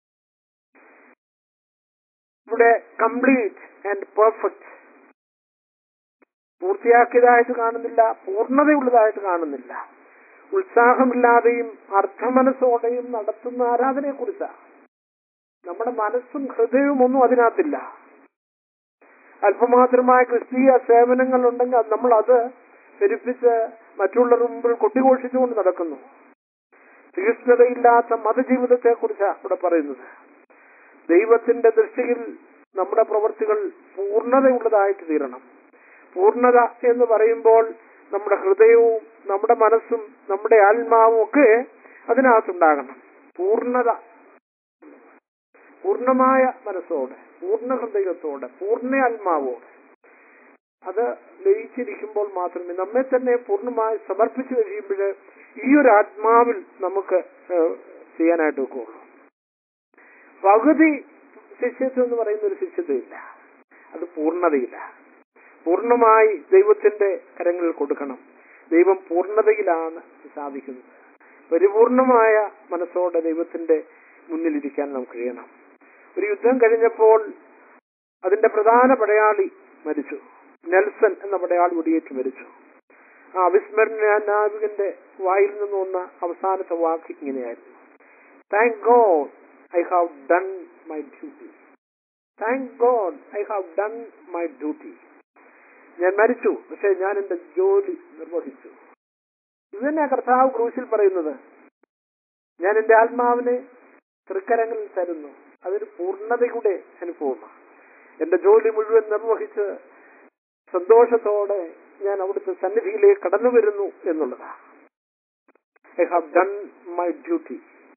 S1: ഇവിടെ കംപ്ലീറ്റ് ആൻഡ് പെർഫെക്റ്റ് പൂർത്തിയാക്കിയതായിട്ട് കാണുന്നില്ല പൂർണ്ണതയുള്ളതായിട്ട് കാണുന്നില്ല ഉത്സാഹമില്ലാതെയും അർത്ഥമനസ്സോടെയും നടത്തുന്ന ആരാധനയെ കുറിച്ചാണ് നമ്മുടെ മനസ്സും ഹൃദയവും ഒന്നും അതിനകത്തില്ല അല്പമാത്രമായ ക്രിസ്തീയ സേവനങ്ങൾ ഉണ്ടെങ്കിൽ അത് നമ്മൾ അത് പെരുപ്പിച്ച് മറ്റുള്ളവരുടെ മുമ്പിൽ കൊട്ടിഘോഷിച്ചുകൊണ്ട് നടക്കുന്നു തീക്ഷ്ണതയില്ലാത്ത മതജീവിതത്തെ കുറിച്ചാണ് ഇവിടെ പറയുന്നത് ദൈവത്തിന്റെ ദൃഷ്ടിയിൽ നമ്മുടെ പ്രവൃത്തികൾ പൂർണ്ണതയുള്ളതായിട്ട് തീരണം പൂർണ്ണത എന്ന് പറയുമ്പോൾ നമ്മുടെ ഹൃദയവും നമ്മുടെ മനസ്സും നമ്മുടെ ആത്മാവും ഒക്കെ അതിനകത്തുണ്ടാകണം പൂർണ്ണത പൂർണ്ണമായ മനസ്സോടെ പൂർണ്ണ ഹൃദയത്തോടെ പൂർണ്ണ ആത്മാവോടെ അത് ലയിച്ചിരിക്കുമ്പോൾ മാത്രമേ നമ്മെ തന്നെ പൂർണ്ണമായി സമർപ്പിച്ചു കഴിയുമ്പോൾ ഈ ഒരു ആത്മാവിൽ നമുക്ക് ഏഹ്, ചെയ്യാനായിട്ട് ഒക്കുള്ളൂ പകുതി ശിഷ്യത്വം എന്ന് പറയുന്ന ഒരു ശിഷ്യത്വമില്ല അത് പൂർണ്ണതയില്ല പൂർണ്ണമായി ദൈവത്തിന്റെ കരങ്ങളിൽ കൊടുക്കണം ദൈവം പൂർണ്ണതയിലാണ് സാധിക്കുന്നത് പരിപൂർണമായ മനസ്സോടെ ദൈവത്തിന്റെ മുന്നിലിരിക്കാൻ നമുക്ക് കഴിയണം ഒരു യുദ്ധം കഴിഞ്ഞപ്പോൾ അതിന്റെ പ്രധാന പടയാളി മരിച്ചു നെൽസൺ എന്ന പടയാളി വെടിയേറ്റ് മരിച്ചു ആ അവിസ്മരണ നാവികന്റെ വായിൽ നിന്ന് വന്ന അവസാനത്തെ വാക്ക് ഇങ്ങനെയായിരുന്നു thank God I have done my duty thank God I have done my duty ഞാൻ മരിച്ചു പക്ഷെ ഞാൻ എന്റെ ജോലി നിർവഹിച്ചു ഇത് തന്നെ കർത്താവ് ക്രൂശിൽ പറയുന്നത് ഞാൻ എന്റെ ആത്മാവിനെ തൃക്കരങ്ങളിൽ തരുന്നു അതൊരു പൂർണ്ണതയുടെ അനുഭവമാണ് എന്റെ ജോലി മുഴുവൻ നിർവഹിച്ച് സന്തോഷത്തോടെ ഞാൻ അവിടുത്തെ സന്നിധിയിലേക്ക് കടന്നു വരുന്നു എന്നുള്ളതാണ് I have done my duty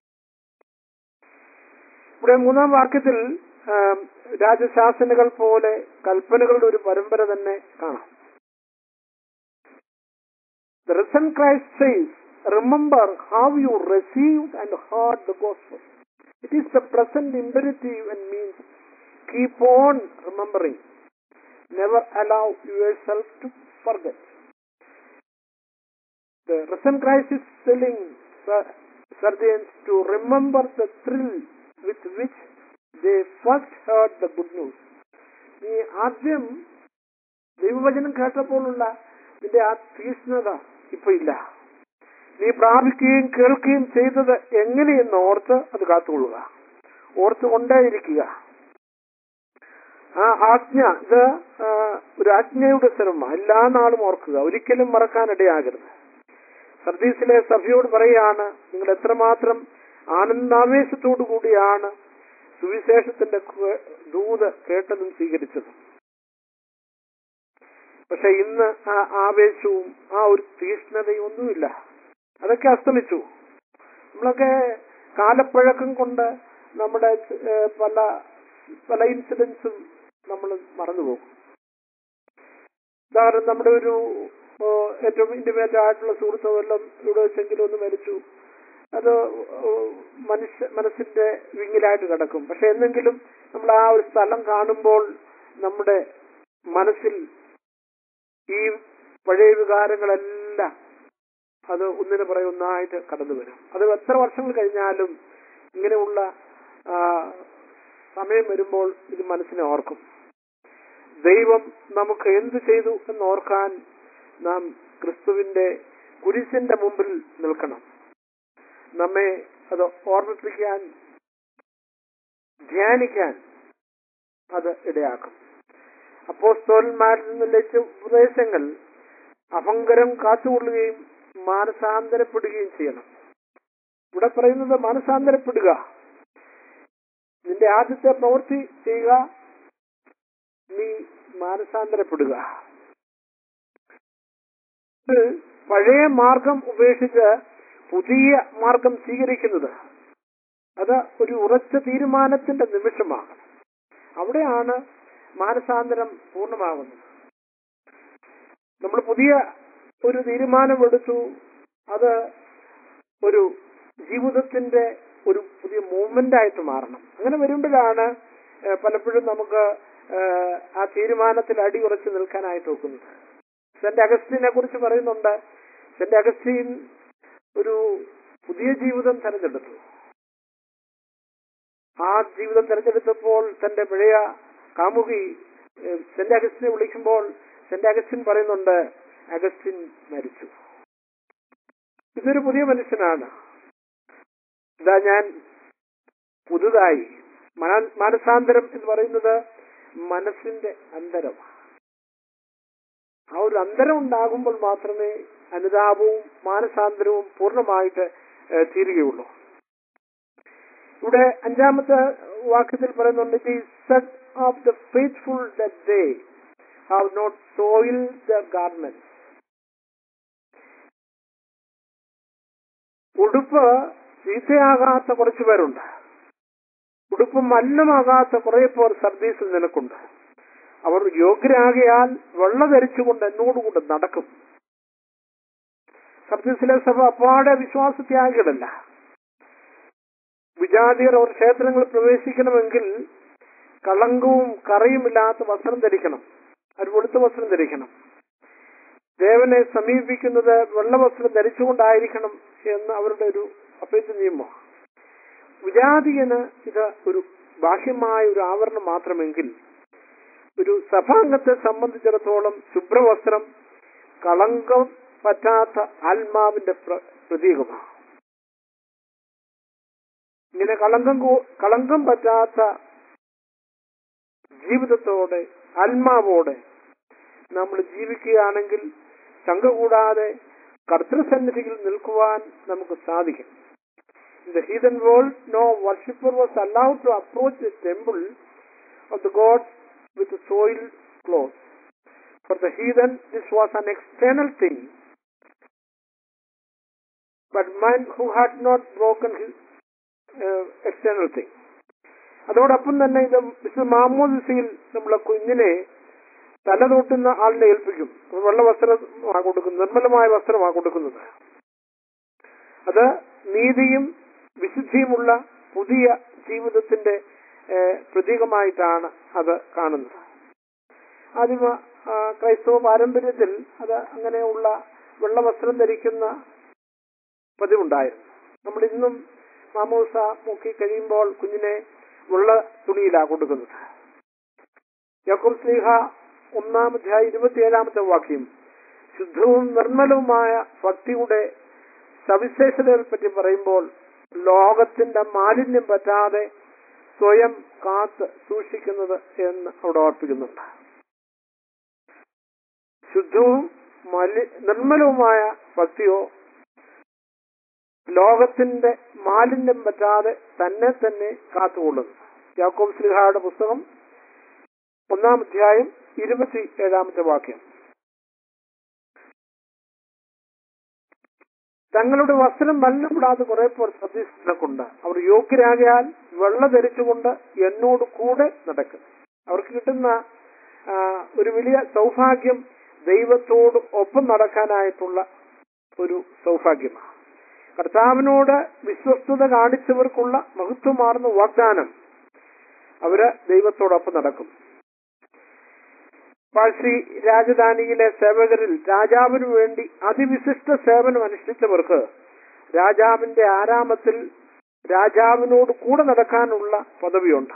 S1: ഇവിടെ മൂന്നാം വാക്യത്തിൽ ആം, രാജശാസനകൾ പോലെ കൽപ്പനകളുടെ ഒരു പരമ്പര തന്നെ കാണാം The risen Christ says, Remember how you received and heard the gospel. It is the present imperative and means keep on remembering. Never allow yourself to forget. The risen Christ is telling Sa- Sardians to remember the thrill with which they first heard the good news. നീ ആദ്യം ദൈവവചനം കേട്ടപ്പോഴുള്ള നിന്റെ ആ തീഷ്ണത ഇപ്പൊ ഇല്ല നീ പ്രാപിക്കുകയും കേൾക്കുകയും ചെയ്തത് എങ്ങനെയെന്ന് ഓർത്ത് അത് കാത്തുകൊള്ളുക ഓർത്തുകൊണ്ടേയിരിക്കുക ആ ആജ്ഞ ഇത് ആ, ഒരു ആജ്ഞയുടെ സ്ഥലമാണ് എല്ലാ നാളും ഓർക്കുക ഒരിക്കലും മറക്കാനിടയാകരുത് സർദീസിലെ സഭയോട് പറയാണ് നിങ്ങൾ എത്രമാത്രം ആനന്ദാവേശത്തോടു കൂടിയാണ് സുവിശേഷത്തിന്റെ കേ- ദൂത് കേട്ടതും സ്വീകരിച്ചതും പക്ഷെ ഇന്ന് ആ ആവേശവും ആ ഒരു തീഷ്ണതയും ഒന്നുമില്ല അതൊക്കെ അസ്തമിച്ചു നമ്മളൊക്കെ കാലപ്പഴക്കം കൊണ്ട് നമ്മുടെ ഏഹ്, പല പല ഇൻസിഡൻസും നമ്മൾ മറന്നുപോകും ഉദാഹരണം നമ്മുടെ ഒരു ഏഹ്, ഏറ്റവും ഇന്റിമേറ്റ് ആയിട്ടുള്ള സുഹൃത്തോ എല്ലാം ഇവിടെ വെച്ചെങ്കിലും ഒന്ന് മരിച്ചു അത് ഏഹ്, മനുഷ്യ മനസ്സിന്റെ വിങ്ങിലായിട്ട് കിടക്കും പക്ഷെ എന്നെങ്കിലും നമ്മൾ ആ ഒരു സ്ഥലം കാണുമ്പോൾ നമ്മുടെ മനസ്സിൽ ഈ പഴയ വികാരങ്ങളെല്ലാം അത് ഒന്നിനു പുറകെ ഒന്നായിട്ട് കടന്നു വരും അത് എത്ര വർഷങ്ങൾ കഴിഞ്ഞാലും ഇങ്ങനെയുള്ള ആ, സമയം വരുമ്പോൾ ഇത് മനസ്സിനെ ഓർക്കും ദൈവം നമുക്ക് എന്ത് ചെയ്തു എന്ന് ഓർക്കാൻ നാം ക്രിസ്തുവിന്റെ കുരിശിന്റെ മുമ്പിൽ നിൽക്കണം നമ്മെ അത് ഓർമ്മിപ്പിക്കാൻ ധ്യാനിക്കാൻ അത് ഇടയാക്കും അപ്പോസ്തോലന്മാരിൽ നിന്ന് ലഭിച്ച ഉപദേശങ്ങൾ അഹങ്കാരം കാത്തുകൊള്ളുകയും മാനസാന്തരപ്പെടുകയും ചെയ്യണം ഇവിടെ പറയുന്നത് മാനസാന്തരപ്പെടുക നിന്റെ ആദ്യത്തെ പ്രവൃത്തി ചെയ്യുക നീ മാനസാന്തരപ്പെടുക ഇത് പഴയ മാർഗം ഉപേക്ഷിച്ച് പുതിയ മാർഗം സ്വീകരിക്കുന്നത് അത് ഒരു ഉറച്ച തീരുമാനത്തിന്റെ നിമിഷമാണ് അവിടെയാണ് മാനസാന്തരം പൂർണ്ണമാകുന്നത് നമ്മൾ പുതിയ ഒരു തീരുമാനമെടുത്തു അത് ഒരു ജീവിതത്തിന്റെ ഒരു പുതിയ മൂവ്മെന്റ് ആയിട്ട് മാറണം അങ്ങനെ വരുമ്പോഴാണ് ഏഹ്, പലപ്പോഴും നമുക്ക് ഏഹ്, ആ തീരുമാനത്തിൽ അടിയുറച്ച് നിൽക്കാനായിട്ട് നോക്കുന്നത് സെന്റ് അഗസ്റ്റിനെ കുറിച്ച് പറയുന്നുണ്ട് സെന്റ് അഗസ്റ്റീൻ ഒരു പുതിയ ജീവിതം തെരഞ്ഞെടുത്തു ആ ജീവിതം തെരഞ്ഞെടുത്തപ്പോൾ തന്റെ പഴയ കാമുകി ഏഹ്, സെന്റ് അഗസ്റ്റിനെ വിളിക്കുമ്പോൾ സെന്റ് അഗസ്റ്റിൻ പറയുന്നുണ്ട് അഗസ്റ്റിൻ മരിച്ചു ഇതൊരു പുതിയ മനുഷ്യനാണ് ഇതാ ഞാൻ പുതുതായി മന- മാനസാന്തരം എന്ന് പറയുന്നത് മനസ്സിന്റെ അന്തരമാണ് ആ ഒരു അന്തരം ഉണ്ടാകുമ്പോൾ മാത്രമേ അനുതാപവും മാനസാന്തരവും പൂർണ്ണമായിട്ട് ഏഹ്, തീരുകയുള്ളൂ ഇവിടെ അഞ്ചാമത്തെ വാക്യത്തിൽ പറയുന്നുണ്ട് it is said of the faithful the day have not soil the garment ഉടുപ്പ് ചീത്തയാകാത്ത കുറച്ചു പേരുണ്ട് ഉടുപ്പ് മലിനമാകാത്ത കുറെ പേർ സർവീസിൽ നിനക്കുണ്ട് അവർ യോഗ്യരാകിയാൽ വെള്ള ധരിച്ചുകൊണ്ട് എന്നോടുകൂടെ നടക്കും സർവീസിലെ സഭ അപ്പാടെ വിശ്വാസത്യാഗികളല്ല വിജാതിയർ അവർ ക്ഷേത്രങ്ങളിൽ പ്രവേശിക്കണമെങ്കിൽ കളങ്കവും കറയുമില്ലാത്ത വസ്ത്രം ധരിക്കണം അവർ വെളുത്ത വസ്ത്രം ധരിക്കണം ദേവനെ സമീപിക്കുന്നത് വെള്ളവസ്ത്രം ധരിച്ചുകൊണ്ടായിരിക്കണം എന്ന് അവരുടെ ഒരു അഭ്യർത്ഥന നിയമമാണ് വിജാതിയന് ഇത് ഒരു ബാഹ്യമായ ഒരു ആവരണം മാത്രമെങ്കിൽ ഒരു സഭാംഗത്തെ സംബന്ധിച്ചിടത്തോളം ശുഭ്രവസ്ത്രം കളങ്കം പറ്റാത്ത ആത്മാവിന്റെ പ്ര- പ്രതീകമാണ് ഇങ്ങനെ കളങ്കം കൂ- കളങ്കം പറ്റാത്ത ജീവിതത്തോടെ ആത്മാവോടെ നമ്മൾ ജീവിക്കുകയാണെങ്കിൽ ശങ്ക കൂടാതെ കർത്തൃസന്നിധിയിൽ നിൽക്കുവാൻ നമുക്ക് സാധിക്കും In the heathen world, no worshipper was allowed to approach the temple of the gods with soiled clothes. For the heathen, this was an external thing. But man who had not broken his uh, external thing. അതോടൊപ്പം തന്നെ ഇത് വിശുദ്ധ മാമോദിസയിൽ നമ്മളെ കുഞ്ഞിനെ തല തൊട്ടുന്ന ആളിനെ ഏൽപ്പിക്കും അത് വെള്ള വസ്ത്രമാണ് കൊടുക്കുന്നത് നിർമ്മലമായ വസ്ത്രമാണ് കൊടുക്കുന്നത് അത് നീതിയും വിശുദ്ധിയുമുള്ള പുതിയ ജീവിതത്തിന്റെ ഏഹ്, പ്രതീകമായിട്ടാണ് അത് കാണുന്നത് ആദിമ ആ, ക്രൈസ്തവ പാരമ്പര്യത്തിൽ അത് അങ്ങനെയുള്ള വെള്ളവസ്ത്രം ധരിക്കുന്ന പതിവുണ്ടായിരുന്നു നമ്മൾ ഇന്നും മാമൂസ മുക്കി കഴിയുമ്പോൾ കുഞ്ഞിനെ വെള്ള തുണിയിലാണ് കൊടുക്കുന്നത് യാക്കോബ് സ്ലീഹ ഒന്നാം അധ്യായ ഇരുപത്തിയേഴാമത്തെ വാക്യം ശുദ്ധവും നിർമ്മലവുമായ ഭക്തിയുടെ സവിശേഷതകളെ പറ്റി പറയുമ്പോൾ ലോകത്തിന്റെ മാലിന്യം പറ്റാതെ സ്വയം കാത്ത് സൂക്ഷിക്കുന്നത് എന്ന് അവിടെ ഓർപ്പിക്കുന്നുണ്ട് ശുദ്ധവും മലി നിർമ്മലവുമായ ഭക്തിയോ ലോകത്തിന്റെ മാലിന്യം പറ്റാതെ തന്നെ തന്നെ കാത്തുകൊള്ളുന്നു യാക്കോബ് ശ്രീഹായുടെ പുസ്തകം ഒന്നാം അധ്യായം ഇരുപത്തി ഏഴാമത്തെ വാക്യം തങ്ങളുടെ വസ്ത്രം മലിനപ്പെടാതെ കുറെ പേർ ശ്രദ്ധിച്ചിട്ടുണ്ട് അവർ യോഗ്യരാകിയാൽ വെള്ള ധരിച്ചുകൊണ്ട് എന്നോട് കൂടെ നടക്കും അവർക്ക് കിട്ടുന്ന ആ, ഒരു വലിയ സൗഭാഗ്യം ദൈവത്തോട് ഒപ്പം നടക്കാനായിട്ടുള്ള ഒരു സൗഭാഗ്യമാണ് കർത്താവിനോട് വിശ്വസ്തത കാണിച്ചവർക്കുള്ള മഹത്വമാർന്ന വാഗ്ദാനം അവര് ദൈവത്തോടൊപ്പം നടക്കും പാഴ്സി രാജധാനിയിലെ സേവകരിൽ രാജാവിനു വേണ്ടി അതിവിശിഷ്ട സേവനം അനുഷ്ഠിച്ചവർക്ക് രാജാവിന്റെ ആരാമത്തിൽ രാജാവിനോട് കൂടെ നടക്കാനുള്ള പദവിയുണ്ട്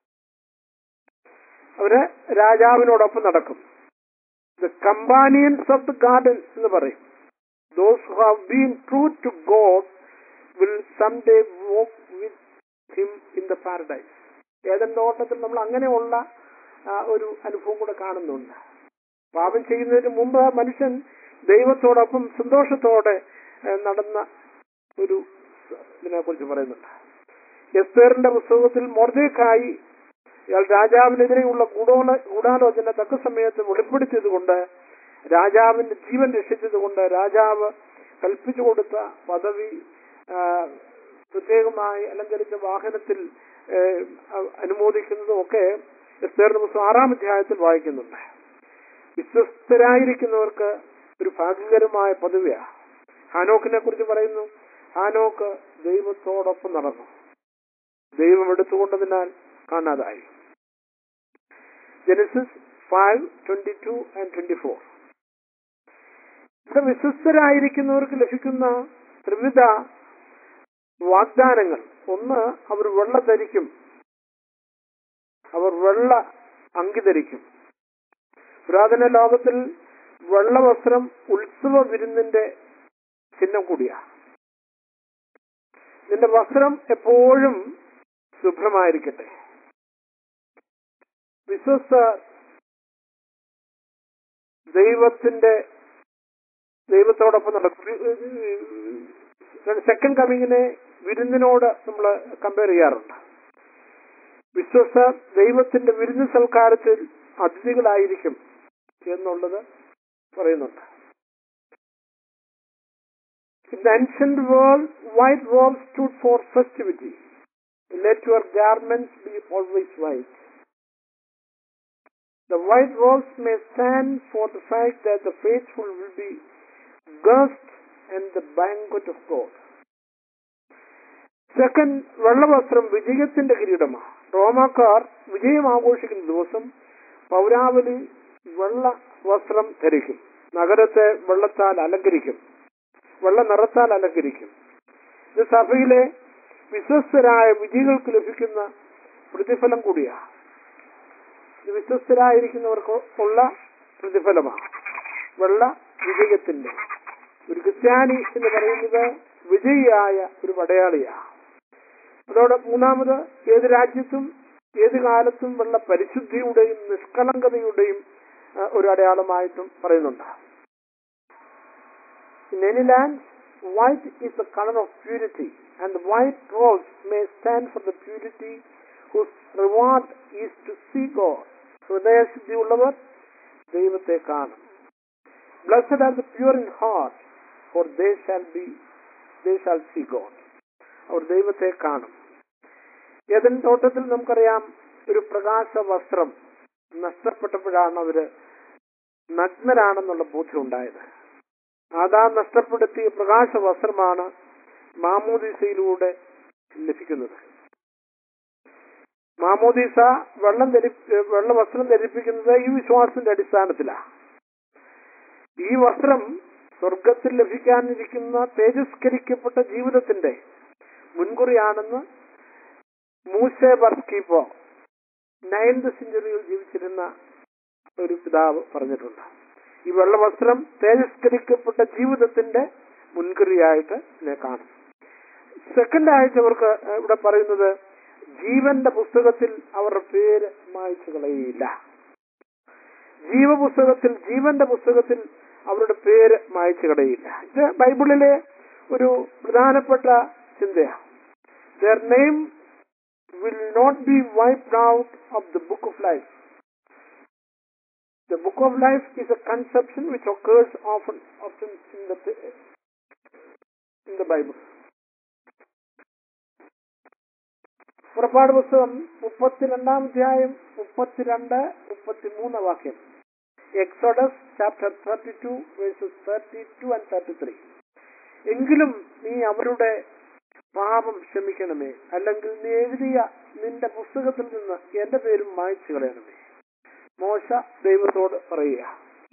S1: അവര് രാജാവിനോടൊപ്പം നടക്കും the companions of the garden എന്ന് പറയും those who have been true to God will some day walk with him in the paradise ഏതെന്റെ ഓട്ടത്തിൽ നമ്മൾ അങ്ങനെയുള്ള ആ, ഒരു അനുഭവം കൂടെ കാണുന്നുണ്ട് പാപം ചെയ്യുന്നതിന് മുമ്പ് മനുഷ്യൻ ദൈവത്തോടൊപ്പം സന്തോഷത്തോടെ ഏ, നടന്ന ഒരു ഇതിനെ കുറിച്ച് പറയുന്നുണ്ട് എസ്തേറിന്റെ പുസ്തകത്തിൽ മൊർദേക്കായി ഇയാൾ രാജാവിനെതിരെയുള്ള ഗൂഢോല ഗൂഢാലോചന തക്ക സമയത്ത് വെളിപ്പെടുത്തിയതുകൊണ്ട് രാജാവിന്റെ ജീവൻ രക്ഷിച്ചതുകൊണ്ട് രാജാവ് കൽപ്പിച്ചു കൊടുത്ത പദവി ആ, പ്രത്യേകമായി അലങ്കരിച്ച വാഹനത്തിൽ ഏ, അ- അനുമോദിക്കുന്നതും ഒക്കെ എസ്തേറിന്റെ പുസ്തകം ആറാം അധ്യായത്തിൽ വായിക്കുന്നുണ്ട് വിശ്വസ്തരായിരിക്കുന്നവർക്ക് ഒരു ഭാഗ്യകരമായ പദവിയാണ് ഹാനോക്കിനെ കുറിച്ച് പറയുന്നു ഹാനോക്ക് ദൈവത്തോടൊപ്പം നടന്നു ദൈവം എടുത്തുകൊണ്ടതിനാൽ കാണാതായി Genesis five twenty two and twenty four ഇവിടെ വിശ്വസ്തരായിരിക്കുന്നവർക്ക് ലഭിക്കുന്ന ത്രിവിധ വാഗ്ദാനങ്ങൾ ഒന്ന് അവർ വെള്ള ധരിക്കും അവർ വെള്ള അങ്കി ധരിക്കും പുരാതന ലോകത്തിൽ വെള്ള വസ്ത്രം ഉത്സവ വിരുന്നിന്റെ ചിഹ്നം കൂടിയാണ് നിന്റെ വസ്ത്രം എപ്പോഴും ശുഭ്രമായിരിക്കട്ടെ വിശ്വസ്ത ദൈവത്തിന്റെ ദൈവത്തോടൊപ്പം നടക്കും സെക്കൻഡ് കമ്മിങ്ങിനെ വിരുന്നിനോട് നമ്മൾ കമ്പയർ ചെയ്യാറുണ്ട് വിശ്വസ്ത ദൈവത്തിന്റെ വിരുന്ന് സൽക്കാരത്തിൽ അതിഥികളായിരിക്കും എന്നുള്ളത് പറയുന്നുണ്ട് In the ancient world, white robes stood for festivity. Let your garments be always white. The white robes may stand for the fact that the faithful will be guest and the banquet of God. Second വെള്ളവസ്ത്രം വിജയത്തിന്റെ കിരീടമാണ് റോമാക്കാർ വിജയം ആഘോഷിക്കുന്ന ദിവസം പൗരാവലി വെള്ള വസ്ത്രം ധരിക്കും നഗരത്തെ വെള്ളത്താൽ അലങ്കരിക്കും വെള്ള നിറത്താൽ അലങ്കരിക്കും ഇത് സഭയിലെ വിശ്വസ്തരായ വിജയികൾക്ക് ലഭിക്കുന്ന പ്രതിഫലം കൂടിയാണ് ഇത് വിശ്വസ്തരായിരിക്കുന്നവർക്ക് ഉള്ള പ്രതിഫലമാണ് വെള്ള വിജയത്തിന്റെ ഒരു ക്രിസ്ത്യാനി എന്ന് പറയുന്നത് വിജയിയായ ഒരു പടയാളിയാണ് അതോടെ മൂന്നാമത് ഏത് രാജ്യത്തും ഏത് കാലത്തും വെള്ള പരിശുദ്ധിയുടെയും നിഷ്കളങ്കതയുടെയും ആ, ഒരു അടയാളമായിട്ടും പറയുന്നുണ്ട് In any land, white is the color of purity, and the white rose may stand for the purity whose reward is to see God. ഹൃദയശുദ്ധിയുള്ളവർ ദൈവത്തെ കാണും blessed are the pure in heart for they shall be they shall see God അവർ ദൈവത്തെ കാണും ഏതൻ തോട്ടത്തിൽ നമുക്കറിയാം ഒരു പ്രകാശ വസ്ത്രം നഷ്ടപ്പെട്ടപ്പോഴാണ് അവര് നഗ്നരാണെന്നുള്ള ബോധ്യം ഉണ്ടായത് ആദാ നഷ്ടപ്പെടുത്തിയ പ്രകാശ വസ്ത്രമാണ് മാമോദീസയിലൂടെ ലഭിക്കുന്നത് മാമോദീസ വെള്ളം ധരി വെള്ള വസ്ത്രം ധരിപ്പിക്കുന്നത് ഈ വിശ്വാസത്തിന്റെ അടിസ്ഥാനത്തിലാണ് ഈ വസ്ത്രം സ്വർഗത്തിൽ ലഭിക്കാനിരിക്കുന്ന തേജസ്കരിക്കപ്പെട്ട ജീവിതത്തിന്റെ മുൻകുറിയാണെന്ന് മൂസെ ബർസ്കീപ്പോ നയൻത് സെഞ്ചുറിയിൽ ജീവിച്ചിരുന്ന ഒരു പിതാവ് പറഞ്ഞിട്ടുണ്ട് ഈ വെള്ളവസ്ത്രം തേജസ്കരിക്കപ്പെട്ട ജീവിതത്തിന്റെ മുൻകുറിയായിട്ട് ഇതിനെ കാണും സെക്കൻഡ് ആയിട്ട് അവർക്ക് ഇവിടെ പറയുന്നത് ജീവന്റെ പുസ്തകത്തിൽ അവരുടെ പേര് മായ്ച്ചു കളയില്ല ജീവപുസ്തകത്തിൽ ജീവന്റെ പുസ്തകത്തിൽ അവരുടെ പേര് മായ്ച്ചു കളയില്ല ഇത് ബൈബിളിലെ ഒരു പ്രധാനപ്പെട്ട ചിന്തയാണ് their name will not be wiped out of the book of life The book of life is a conception which occurs often, often in the in the Bible. പുറപ്പാട് പുസ്തകം മുപ്പത്തിരണ്ടാം അധ്യായം മുപ്പത്തിരണ്ട് മുപ്പത്തിമൂന്ന് വാക്യം Exodus chapter thirty two verses thirty two and thirty three എങ്കിലും നീ അവരുടെ പാപം ക്ഷമിക്കണമേ അല്ലെങ്കിൽ നീ എഴുതിയ നിന്റെ പുസ്തകത്തിൽ നിന്ന് എന്റെ പേരും മായ്ച്ചു കളയണമേ മോശ ദൈവത്തോട് പറയുക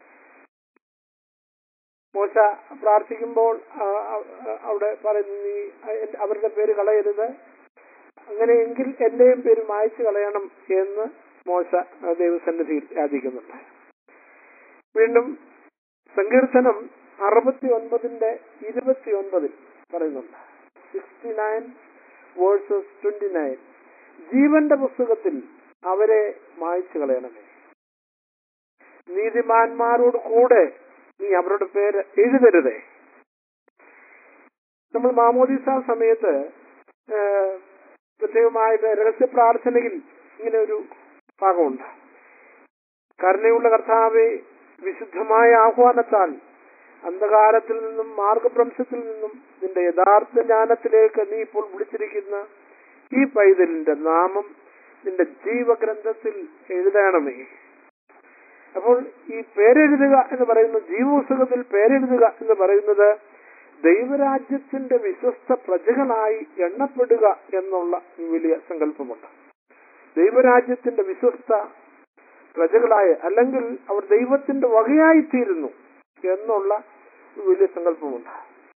S1: മോശ പ്രാർത്ഥിക്കുമ്പോൾ ആ, ആ, അവിടെ പറയുന്നു നീ എന്റെ- അവരുടെ പേര് കളയരുത് അങ്ങനെയെങ്കിൽ എന്റെയും പേര് മായ്ച്ചു കളയണം എന്ന് മോശ ആ, ദൈവസന്നിധിയിൽ യാചിക്കുന്നുണ്ട് വീണ്ടും സങ്കീർത്തനം അറുപത്തി ഒൻപതിന്റെ ഇരുപത്തി ഒൻപതിൽ പറയുന്നുണ്ട് sixty nine verses twenty nine ജീവന്റെ പുസ്തകത്തിൽ അവരെ മായ്ച്ചു കളയണമേ നീതിമാന്മാരോട് കൂടെ നീ അവരുടെ പേര് എഴുതരുതേ നമ്മൾ മാമോദിസ സമയത്ത് ആ, പ്രത്യേകമായിട്ട് രഹസ്യ പ്രാർത്ഥനയിൽ ഇങ്ങനെ ഒരു ഭാഗമുണ്ട് കരുണയുള്ള കർത്താവെ വിശുദ്ധമായ ആഹ്വാനത്താൽ അന്ധകാരത്തിൽ നിന്നും മാർഗഭ്രംശത്തിൽ നിന്നും നിന്റെ യഥാർത്ഥ ജ്ഞാനത്തിലേക്ക് നീ ഇപ്പോൾ വിളിച്ചിരിക്കുന്ന ഈ പൈതലിന്റെ നാമം നിന്റെ ജീവഗ്രന്ഥത്തിൽ എഴുതണമേ അപ്പോൾ ഈ പേരെഴുതുക എന്ന് പറയുന്ന ജീവപുസ്തകത്തിൽ പേരെഴുതുക എന്ന് പറയുന്നത് ദൈവരാജ്യത്തിന്റെ വിശ്വസ്ത പ്രജകളായി എണ്ണപ്പെടുക എന്നുള്ള ഒരു വലിയ സങ്കല്പമുണ്ട് ദൈവരാജ്യത്തിന്റെ വിശ്വസ്ത പ്രജകളായ അല്ലെങ്കിൽ അവർ ദൈവത്തിന്റെ വകയായി തീരുന്നു എന്നുള്ള ഒരു വലിയ സങ്കല്പമുണ്ട്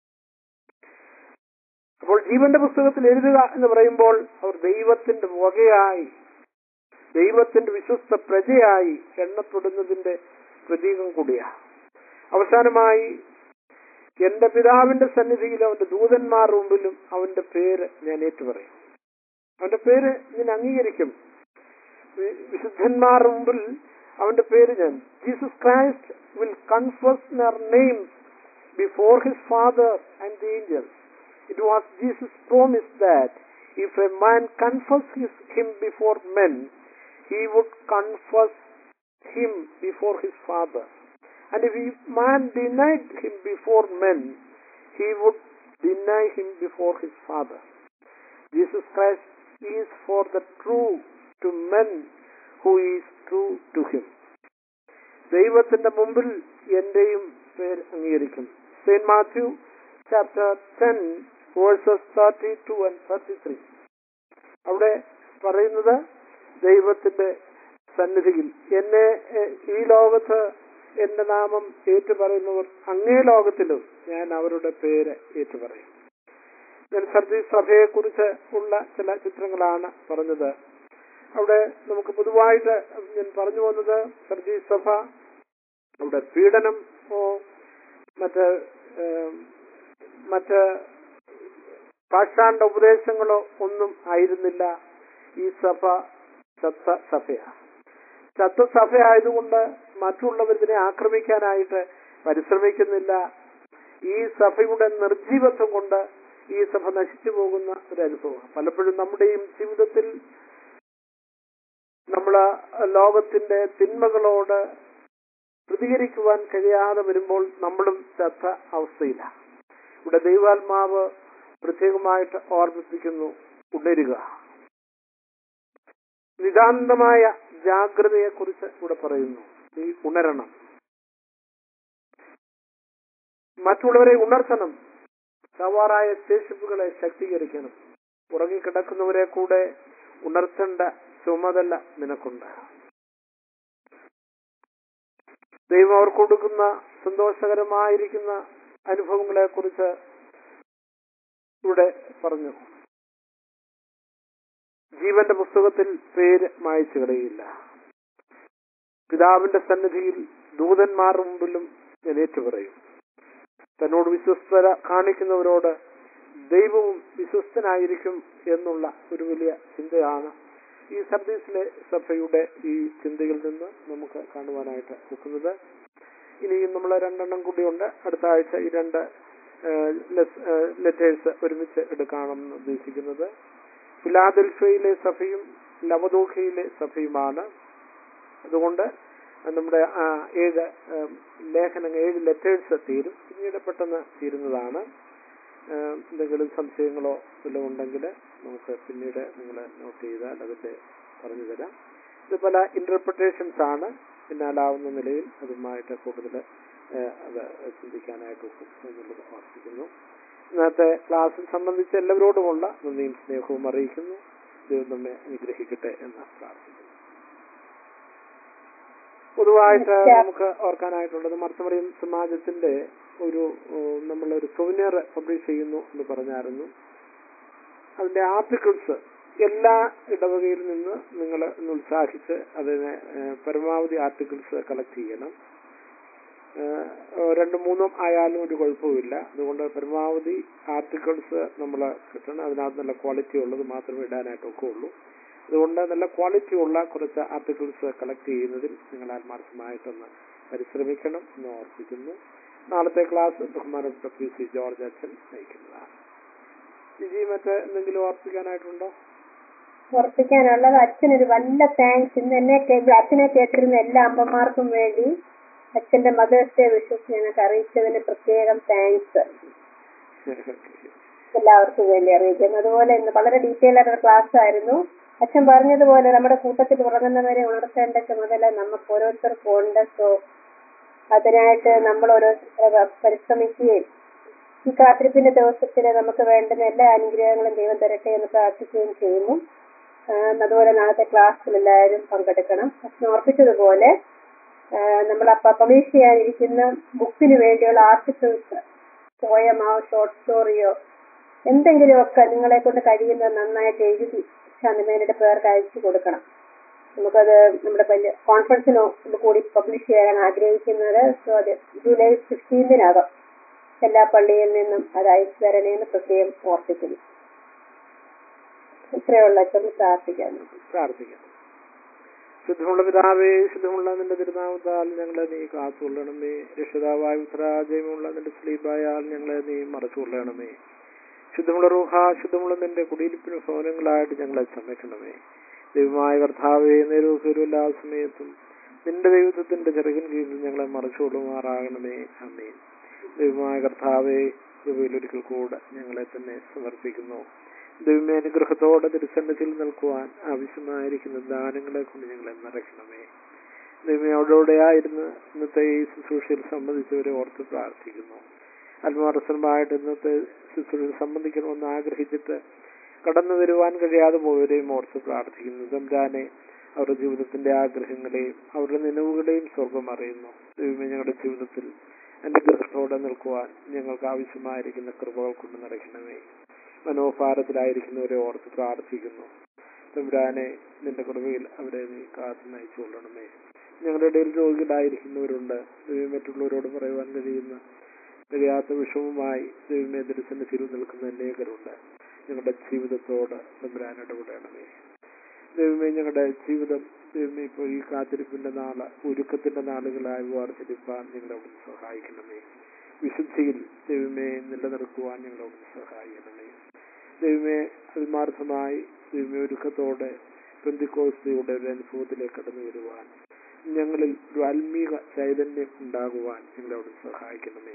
S1: അപ്പോൾ ജീവന്റെ പുസ്തകത്തിൽ എഴുതുക എന്ന് പറയുമ്പോൾ അവർ ദൈവത്തിന്റെ വകയായി ദൈവത്തിന്റെ വിശ്വസ്ത പ്രജയായി എണ്ണപ്പെടുന്നതിന്റെ പ്രതീകം കൂടിയാണ് അവസാനമായി എന്റെ പിതാവിന്റെ സന്നിധിയിലും അവന്റെ ദൂതന്മാരുടെ മുമ്പിലും അവന്റെ പേര് ഞാൻ ഏറ്റുപറയും അവന്റെ പേര് ഞാൻ അംഗീകരിക്കും വി- വിശുദ്ധന്മാരുടെ മുമ്പിൽ അവന്റെ പേര് ഞാൻ Jesus Christ will confess names before his father and the angels it was Jesus promise that if a man confess his him before men he would confess him before his father. And if he, man denied him before men, he would deny him before his Father. Jesus Christ is for the true to men who is true to him. ദൈവത്തിന്റെ മുമ്പിൽ എന്റെയും പേര് അംഗീകരിക്കും saint Matthew chapter ten verses thirty two and thirty three അവിടെ പറയുന്നത് ദൈവത്തിന്റെ സന്നിധിയിൽ എന്നെ എ- ഈ ലോകത്ത് എന്റെ നാമം ഏറ്റുപറയുന്നവർ അങ്ങേ ലോകത്തിലും ഞാൻ അവരുടെ പേര് ഏറ്റുപറയും ഞാൻ സർദീസ് സഭയെ കുറിച്ച് ഉള്ള ചില ചിത്രങ്ങളാണ് പറഞ്ഞത് അവിടെ നമുക്ക് പൊതുവായിട്ട് ഞാൻ പറഞ്ഞു പോകുന്നത് സർദീസ് സഭ അവിടെ പീഡനം ഓ മറ്റ് ഏം, മറ്റ് പാഷാണ്ട ഉപദേശങ്ങളോ ഒന്നും ആയിരുന്നില്ല ഈ സഭ ചത്ത സഭയാണ് ചത്ത സഭയായതുകൊണ്ട് മറ്റുള്ളവർ ഇതിനെ ആക്രമിക്കാനായിട്ട് പരിശ്രമിക്കുന്നില്ല ഈ സഭയുടെ നിർജീവത്വം കൊണ്ട് ഈ സഭ നശിച്ചു പോകുന്ന ഒരു അനുഭവം പലപ്പോഴും നമ്മുടെയും ജീവിതത്തിൽ നമ്മൾ ലോകത്തിന്റെ തിന്മകളോട് പ്രതികരിക്കുവാൻ കഴിയാതെ വരുമ്പോൾ നമ്മളും ചത്ത അവസ്ഥയിലാണ് ഇവിടെ ദൈവാത്മാവ് പ്രത്യേകമായിട്ട് ഓർമ്മിപ്പിക്കുന്നു ഉണരുക നിതാന്തമായ ജാഗ്രതയെക്കുറിച്ച് ഇവിടെ പറയുന്നു നീ ഉണരണം മറ്റുള്ളവരെ ഉണർത്തണം സവാറായ ശേഷിപ്പുകളെ ശക്തീകരിക്കണം ഉറങ്ങിക്കിടക്കുന്നവരെ കൂടെ ഉണർത്തേണ്ട ചുമതല നിനക്കുണ്ട് ദൈവം അവർക്ക് കൊടുക്കുന്ന സന്തോഷകരമായിരിക്കുന്ന അനുഭവങ്ങളെ കുറിച്ച് ഇവിടെ പറഞ്ഞു ജീവന്റെ പുസ്തകത്തിൽ പേര് മായച്ചു കളയില്ല പിതാവിന്റെ സന്നിധിയിൽ ദൂതന്മാർ മുമ്പിലും ഞാൻ ഏറ്റുപറയും തന്നോട് വിശ്വസ്തത കാണിക്കുന്നവരോട് ദൈവവും വിശ്വസ്തനായിരിക്കും എന്നുള്ള ഒരു വലിയ ചിന്തയാണ് ഈ സർവീസിലെ സഭയുടെ ഈ ചിന്തയിൽ നിന്ന് നമുക്ക് കാണുവാനായിട്ട് ഒക്കുന്നത് ഇനിയും നമ്മൾ രണ്ടെണ്ണം കൂടിയുണ്ട് അടുത്ത ആഴ്ച ഈ രണ്ട് ലെറ്റേഴ്സ് ഒരുമിച്ച് എടുക്കാമെന്ന് ഉദ്ദേശിക്കുന്നത് ഫിലാദൽഫയിലെ സഭയും ലവദോഖയിലെ സഭയുമാണ് അതുകൊണ്ട് നമ്മുടെ ആ ഏഴ് ഏം, ലേഖനങ്ങൾ ഏഴ് ലെറ്റേഴ്സ് തീരും പിന്നീട് പെട്ടെന്ന് തീരുന്നതാണ് ഏം, എന്തെങ്കിലും സംശയങ്ങളോ വല്ലതും ഉണ്ടെങ്കിൽ നമുക്ക് പിന്നീട് നിങ്ങൾ നോട്ട് ചെയ്താൽ അതിന്റെ പറഞ്ഞു തരാം ഇത് പല ഇന്റർപ്രിട്ടേഷൻസ് ആണ് പിന്നാലാവുന്ന നിലയിൽ അതുമായിട്ട് കൂടുതൽ അത് ചിന്തിക്കാനായിട്ട് ഒക്കും എന്നുള്ളത് ഓർപ്പിക്കുന്നു ഇന്നത്തെ ക്ലാസ്സിൽ സംബന്ധിച്ച് എല്ലാവരോടുമുള്ള നന്ദിയും സ്നേഹവും അറിയിക്കുന്നു ദൈവം നമ്മെ അനുഗ്രഹിക്കട്ടെ എന്ന് പ്രാർത്ഥിക്കുന്നു പൊതുവായിട്ട് നമുക്ക് ഓർക്കാനായിട്ടുള്ളത് മർത്തമറിയം സമാജത്തിന്റെ ഒരു ഉം, നമ്മളൊരു സൊവിനിയർ പബ്ലിഷ് ചെയ്യുന്നു എന്ന് പറഞ്ഞായിരുന്നു അതിന്റെ ആർട്ടിക്കിൾസ് എല്ലാ ഇടവകയിൽ നിന്ന് നിങ്ങൾ ഒന്ന് ഉത്സാഹിച്ച് അതിനെ ഏഹ്, പരമാവധി ആർട്ടിക്കിൾസ് കളക്ട് ചെയ്യണം ഏഹ്, രണ്ടും മൂന്നും ആയാലും ഒരു കുഴപ്പമില്ല അതുകൊണ്ട് പരമാവധി ആർട്ടിക്കിൾസ് നമ്മൾ കിട്ടണം അതിനകത്ത് നല്ല ക്വാളിറ്റി ഉള്ളത് മാത്രമേ ഇടാനായിട്ടൊക്കെ ഉള്ളൂ അതുകൊണ്ട് നല്ല ക്വാളിറ്റി ഉള്ള കുറച്ച് ആർട്ടിക്കിൾസ് കളക്ട് ചെയ്യുന്നതിൽ നിങ്ങൾ ആത്മാർത്ഥമായിട്ടൊന്ന് പരിശ്രമിക്കണം എന്ന് ഓർപ്പിക്കുന്നു നാളത്തെ ക്ലാസ് ബഹുമാനപ്പെട്ട പി സി ജോർജ് അച്ഛൻ നയിക്കുന്നതാണ് ജിജി മറ്റ് എന്തെങ്കിലും ഓർപ്പിക്കാനായിട്ടുണ്ടോ
S2: ഉറപ്പിക്കാനുള്ളത് അച്ഛനൊരു വല്ല താങ്ക്സ് ഇന്ന് എന്നെ കേ- അച്ഛനെ കേട്ടിരുന്ന എല്ലാ അമ്മമാർക്കും വേണ്ടി അച്ഛന്റെ മദേഴ്സ് ഡേ വിഷസ് ഞങ്ങൾക്ക് അറിയിച്ചതിന് പ്രത്യേകം താങ്ക്സ് എല്ലാവർക്കും വേണ്ടി അറിയിക്കുന്നു അതുപോലെ ഇന്ന് വളരെ ഡീറ്റെയിൽ ആയിട്ടുള്ള ക്ലാസ് ആയിരുന്നു അച്ഛൻ പറഞ്ഞതുപോലെ നമ്മുടെ കൂട്ടത്തിൽ ഉറങ്ങുന്നവരെ ഉണർത്തേണ്ട ചുമതല നമുക്ക് ഓരോരുത്തർക്കും ഉണ്ട് സോ അതിനായിട്ട് നമ്മൾ ഓരോരുത്തർ പരിശ്രമിക്കുകയും ഈ കാത്തിരിപ്പിന്റെ ദിവസത്തിൽ നമുക്ക് വേണ്ടുന്ന എല്ലാ അനുഗ്രഹങ്ങളും ദൈവം തരട്ടെ എന്ന് പ്രാർത്ഥിക്കുകയും ചെയ്യുന്നു ആഹ് അതുപോലെ നാളത്തെ ക്ലാസ്സിൽ എല്ലാവരും പങ്കെടുക്കണം അച്ഛൻ ഓർപ്പിച്ചതുപോലെ നമ്മൾ പബ്ലിഷ് ചെയ്യാനിരിക്കുന്ന ബുക്കിന് വേണ്ടിയുള്ള ആർട്ടിക്കിൾസ് പോയമോ ഷോർട്ട് സ്റ്റോറിയോ എന്തെങ്കിലുമൊക്കെ നിങ്ങളെ കൊണ്ട് കഴിയുന്നത് നന്നായിട്ട് എഴുതി ശാന്തമേനയുടെ പേർക്ക് അയച്ചു കൊടുക്കണം നമുക്കത് നമ്മുടെ വലിയ കോൺഫറൻസിനോ കൂടി പബ്ലിഷ് ചെയ്യാൻ ആഗ്രഹിക്കുന്നത് സോ അത് ജൂലൈ ഫിഫ്റ്റീൻതിനകം എല്ലാ പള്ളിയിൽ നിന്നും അത് അയച്ചു തരണേന്ന് പ്രത്യേകം ഓർപ്പിക്കുന്നു ഇത്രയുള്ള അച്ഛൻ പ്രാർത്ഥിക്കാൻ
S1: പ്രാർത്ഥിക്കാം ശുദ്ധമുള്ള പിതാവേ ശുദ്ധമുള്ള നിന്റെ തിരുനാമത്താൽ ഞങ്ങളെ നീ കാത്തുകൊള്ളണമേ രക്ഷിതാവായ ഉത്തരാജയമുള്ള നിന്റെ സ്ലീപായാൽ ഞങ്ങളെ നീ മറച്ചുകൊള്ളണമേ ശുദ്ധമുള്ള റൂഹ ശുദ്ധമുള്ള നിന്റെ കുടിയിരിപ്പിന് ഭവനങ്ങളായിട്ട് ഞങ്ങളെ ചമയ്ക്കണമേ ദൈവമായ കർത്താവേ നേരവും എല്ലാ സമയത്തും നിന്റെ ദൈവത്തിന്റെ ചെറുകിൻ കീഴിൽ ഞങ്ങളെ മറച്ചുകൊള്ളുമാറാകണമേ അമ്മേ ദൈവമായ കർത്താവേ കൃപയിൽ ഒരിക്കൽ കൂടെ ഞങ്ങളെ തന്നെ സമർപ്പിക്കുന്നു ദൈവമേ അനുഗ്രഹത്തോടെ തിരുസന്നത്തിൽ നിൽക്കുവാൻ ആവശ്യമായിരിക്കുന്ന ദാനങ്ങളെ കൊണ്ട് ഞങ്ങളെ നിറയ്ക്കണമേ ദൈവമേ അവിടെയായിരുന്ന് ഇന്നത്തെ ഈ ശുശ്രൂഷയിൽ സംബന്ധിച്ചവരെ ഓർത്ത് പ്രാർത്ഥിക്കുന്നു ആത്മാർത്ഥമായിട്ട് ഇന്നത്തെ ശുശ്രൂഷയിൽ സംബന്ധിക്കണമെന്ന് ആഗ്രഹിച്ചിട്ട് കടന്നു വരുവാൻ കഴിയാതെ പോയവരെയും ഓർത്ത് പ്രാർത്ഥിക്കുന്നു തമ്പുരാനെ അവരുടെ ജീവിതത്തിന്റെ ആഗ്രഹങ്ങളെയും അവരുടെ നിലവുകളെയും സ്വർഗം അറിയുന്നു ദൈവമേ ഞങ്ങളുടെ ജീവിതത്തിൽ അനുഗ്രഹത്തോടെ നിൽക്കുവാൻ ഞങ്ങൾക്ക് ആവശ്യമായിരിക്കുന്ന കൃപകൾ കൊണ്ട് നിറയ്ക്കണമേ മനോഭാരത്തിലായിരിക്കുന്നവരെ ഓർത്ത് പ്രാർത്ഥിക്കുന്നു തമ്പുരാനെ നിന്റെ കൃപയിൽ അവരെ നീ കാത്തു നയിച്ചു കൊള്ളണമേ ഞങ്ങളുടെ ഇടയിൽ രോഗികളായിരിക്കുന്നവരുണ്ട് ദൈവം മറ്റുള്ളവരോട് പറയുവാൻ കഴിയുന്ന കഴിയാത്ത വിഷമവുമായി ദൈവമേ ദർശനത്തിൽ നിൽക്കുന്ന അനേകരുണ്ട് ഞങ്ങളുടെ ജീവിതത്തോട് തമ്പുരാൻ ഇടപെടണമേ ദൈവമേ ഞങ്ങളുടെ ജീവിതം ദൈവമേ ഇപ്പോൾ ഈ കാത്തിരിപ്പിന്റെ നാള് ഒരുക്കത്തിന്റെ നാളുകളായി വാർത്തിരിപ്പാൻ ഞങ്ങളെ അവിടുന്ന് സഹായിക്കണമേ വിശുദ്ധിയിൽ ദൈവമേ നിലനിർത്തുവാൻ ഞങ്ങളെ അവിടുന്ന് സഹായിക്കണമേ ദൈവമേ ആത്മാർത്ഥമായി ദൈവമേ ഒരുക്കത്തോടെ പെന്തിക്കോസ്തിയുടെ ഒരു അനുഭവത്തിലേക്ക് കടന്നു വരുവാൻ ഞങ്ങളിൽ ഒരു ആത്മീക ചൈതന്യം ഉണ്ടാകുവാൻ ഞങ്ങളെ അവിടുന്ന് സഹായിക്കണമേ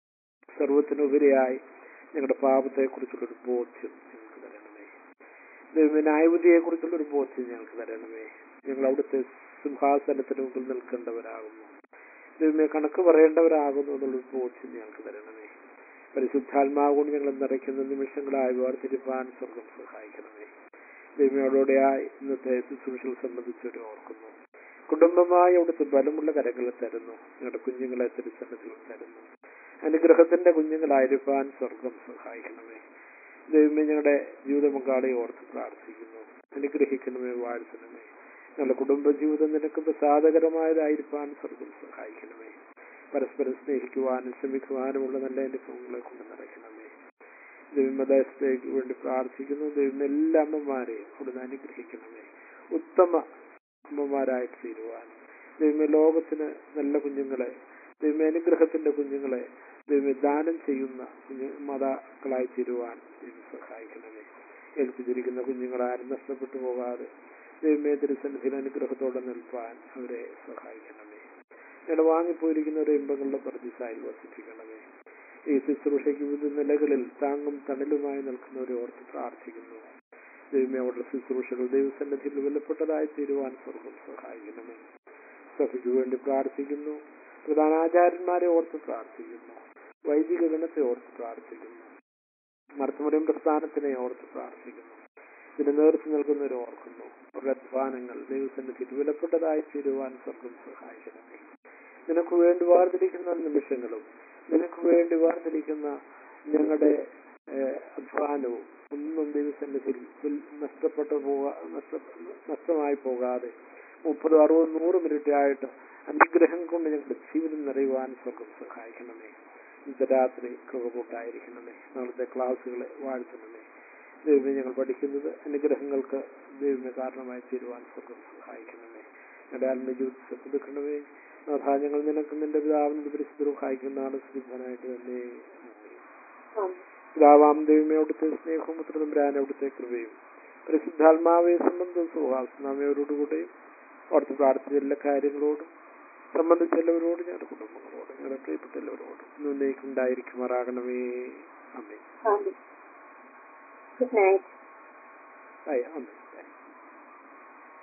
S1: സർവത്തിനുപരിയായി ഞങ്ങളുടെ പാപത്തെക്കുറിച്ചുള്ള ഒരു ബോധ്യം ഞങ്ങൾക്ക് തരണമേ ദൈവമേ ന്യായബുദ്ധിയെ കുറിച്ചുള്ള ഒരു ബോധ്യം ഞങ്ങൾക്ക് തരണമേ ഞങ്ങൾ അവിടുത്തെ സിംഹാസനത്തിന് മുമ്പിൽ നിൽക്കേണ്ടവരാകുന്നു ദൈവമേ കണക്ക് പറയേണ്ടവരാകുന്നു എന്നുള്ളൊരു ബോധ്യം ഞങ്ങൾക്ക് തരണമേ പരിശുദ്ധാത്മാവുകൊണ്ട് ഞങ്ങൾ നിറയ്ക്കുന്ന നിമിഷങ്ങളായി വേർതിരിപ്പാൻ സ്വർഗം സഹായിക്കണമേ ദൈവയോടെയായി ഇന്നത്തെ ശുശ്രൂഷകൾ സംബന്ധിച്ചവരെ ഓർക്കുന്നു കുടുംബമായി അവിടുത്തെ ബലമുള്ള കരങ്ങളിൽ തരുന്നു ഞങ്ങളുടെ കുഞ്ഞുങ്ങളെ തിരുസന്നത്തിൽ തരുന്നു അനുഗ്രഹത്തിന്റെ കുഞ്ഞുങ്ങളായിരിക്കാൻ സ്വർഗം സഹായിക്കണമേ ദൈവമേ ഞങ്ങളുടെ ജീവിത പങ്കാളിയെ ഓർത്ത് പ്രാർത്ഥിക്കുന്നു അനുഗ്രഹിക്കണമേ വാഴ്ത്തണമേ ഞങ്ങളുടെ കുടുംബ ജീവിതം നിനക്ക് പ്രസാദകരമായതായിരിക്കാൻ സ്വർഗം സഹായിക്കണമേ പരസ്പരം സ്നേഹിക്കുവാനും ശ്രമിക്കുവാനുമുള്ള നല്ല അനുഭവങ്ങളെ കൊണ്ട് നിറയ്ക്കണമേ ദൈവമദേശത്തേക്ക് വേണ്ടി പ്രാർത്ഥിക്കുന്നു ദൈവം എല്ലാ അമ്മമാരെയും അവിടുന്ന് അനുഗ്രഹിക്കണമേ ഉത്തമ അമ്മമാരായിട്ട് തീരുവാൻ ദൈവമേ ലോകത്തിന് നല്ല കുഞ്ഞുങ്ങളെ ദൈവമേ അനുഗ്രഹത്തിന്റെ കുഞ്ഞുങ്ങളെ ദൈവമേ ദാനം ചെയ്യുന്ന കുഞ്ഞു മാതാക്കളായി തീരുവാൻ ദൈവം സഹായിക്കണമേ ഏൽപ്പിച്ചിരിക്കുന്ന കുഞ്ഞുങ്ങളാരും നഷ്ടപ്പെട്ടു പോകാതെ ദൈവമേ തിരുസന്നിധിയിൽ അനുഗ്രഹത്തോടെ നിൽപ്പാൻ അവരെ സഹായിക്കണമേ ഞങ്ങളുടെ വാങ്ങിപ്പോയിരിക്കുന്നവരെ ഇമ്പങ്ങളുടെ പ്രതിസായി വസിപ്പിക്കണമേ ഈ ശുശ്രൂഷയ്ക്ക് വിവിധ നിലകളിൽ താങ്ങും തണലുമായി നിൽക്കുന്നവരെ ഓർത്ത് പ്രാർത്ഥിക്കുന്നു ദൈവമേ അവരുടെ ശുശ്രൂഷകൾ ദൈവസന്നിധിയിൽ വിലപ്പെട്ടതായി തീരുവാൻ സ്വർഗം സഹായിക്കണമേ സഭയ്ക്ക് വേണ്ടി പ്രാർത്ഥിക്കുന്നു പ്രധാനാചാര്യന്മാരെ ഓർത്ത് പ്രാർത്ഥിക്കുന്നു വൈദിക ഗണത്തെ ഓർത്ത് പ്രാർത്ഥിക്കുന്നു മർത്തമുറിയും പ്രസ്ഥാനത്തിനെ ഓർത്ത് പ്രാർത്ഥിക്കുന്നു ഇതിന് നേതൃത്വം നൽകുന്നവരെ ഓർക്കുന്നു അവരുടെ അധ്വാനങ്ങൾ ദൈവസന്നിധിയിൽ വിലപ്പെട്ടതായി തീരുവാൻ സ്വർഗം സഹായിക്കണമേ നിനക്ക് വേണ്ടി വാർത്തിരിക്കുന്ന നിമിഷങ്ങളും നിനക്ക് വേണ്ടി വാർത്തിരിക്കുന്ന ഞങ്ങളുടെ അധ്വാനവും ഒന്നും ദൈവസന്നിധിയിൽ നഷ്ടപ്പെട്ടു പോകാ നഷ്ടമായി പോകാതെ മുപ്പത് അറുപത് നൂറ് മിനിറ്റ് ആയിട്ട് അനുഗ്രഹം കൊണ്ട് ഞങ്ങളുടെ ജീവിതം നിറയുവാൻ സ്വർഗം സഹായിക്കണമേ ഇന്നത്തെ രാത്രി കൃപകൂട്ടായിരിക്കണമേ നാളത്തെ ക്ലാസ്സുകളെ വാഴ്ത്തണമേ ദൈവമേ ഞങ്ങൾ പഠിക്കുന്നത് അനുഗ്രഹങ്ങൾക്ക് ദൈവമേ കാരണമായി തീരുവാൻ സ്വർഗം സഹായിക്കണമേ ഞങ്ങളുടെ ആത്മീയ ജീവിതത്തെ പുതുക്കണമേ നാഥാ ഞങ്ങൾ നിനക്ക് നിന്റെ പിതാവിനോട് പരിശുദ്ധ സഹായിക്കുന്ന നാളെ സ്തുതിക്കാനായിട്ട് തന്നെ പിതാവാം ദൈവമേ അവിടുത്തെ സ്നേഹവും പുത്രതമ്പരാൻ അവിടുത്തെ കൃപയും പരിശുദ്ധാത്മാവെ സംബന്ധം സുഹാസനാമയോടുകൂടെയും അവിടുത്തെ പ്രാർത്ഥിച്ച എല്ലാ കാര്യങ്ങളോടും സംബന്ധിച്ച എല്ലാവരോടും ഞങ്ങളുടെ കുടുംബങ്ങളോടും ഞങ്ങളുടെ പ്രിയപ്പെട്ട എല്ലാവരോടും ഇന്നേക്ക് ഉണ്ടായിരിക്കുമാറാകണമേ അമ്മേ
S2: ഗുഡ് നൈറ്റ്
S1: ആയി അമ്മേ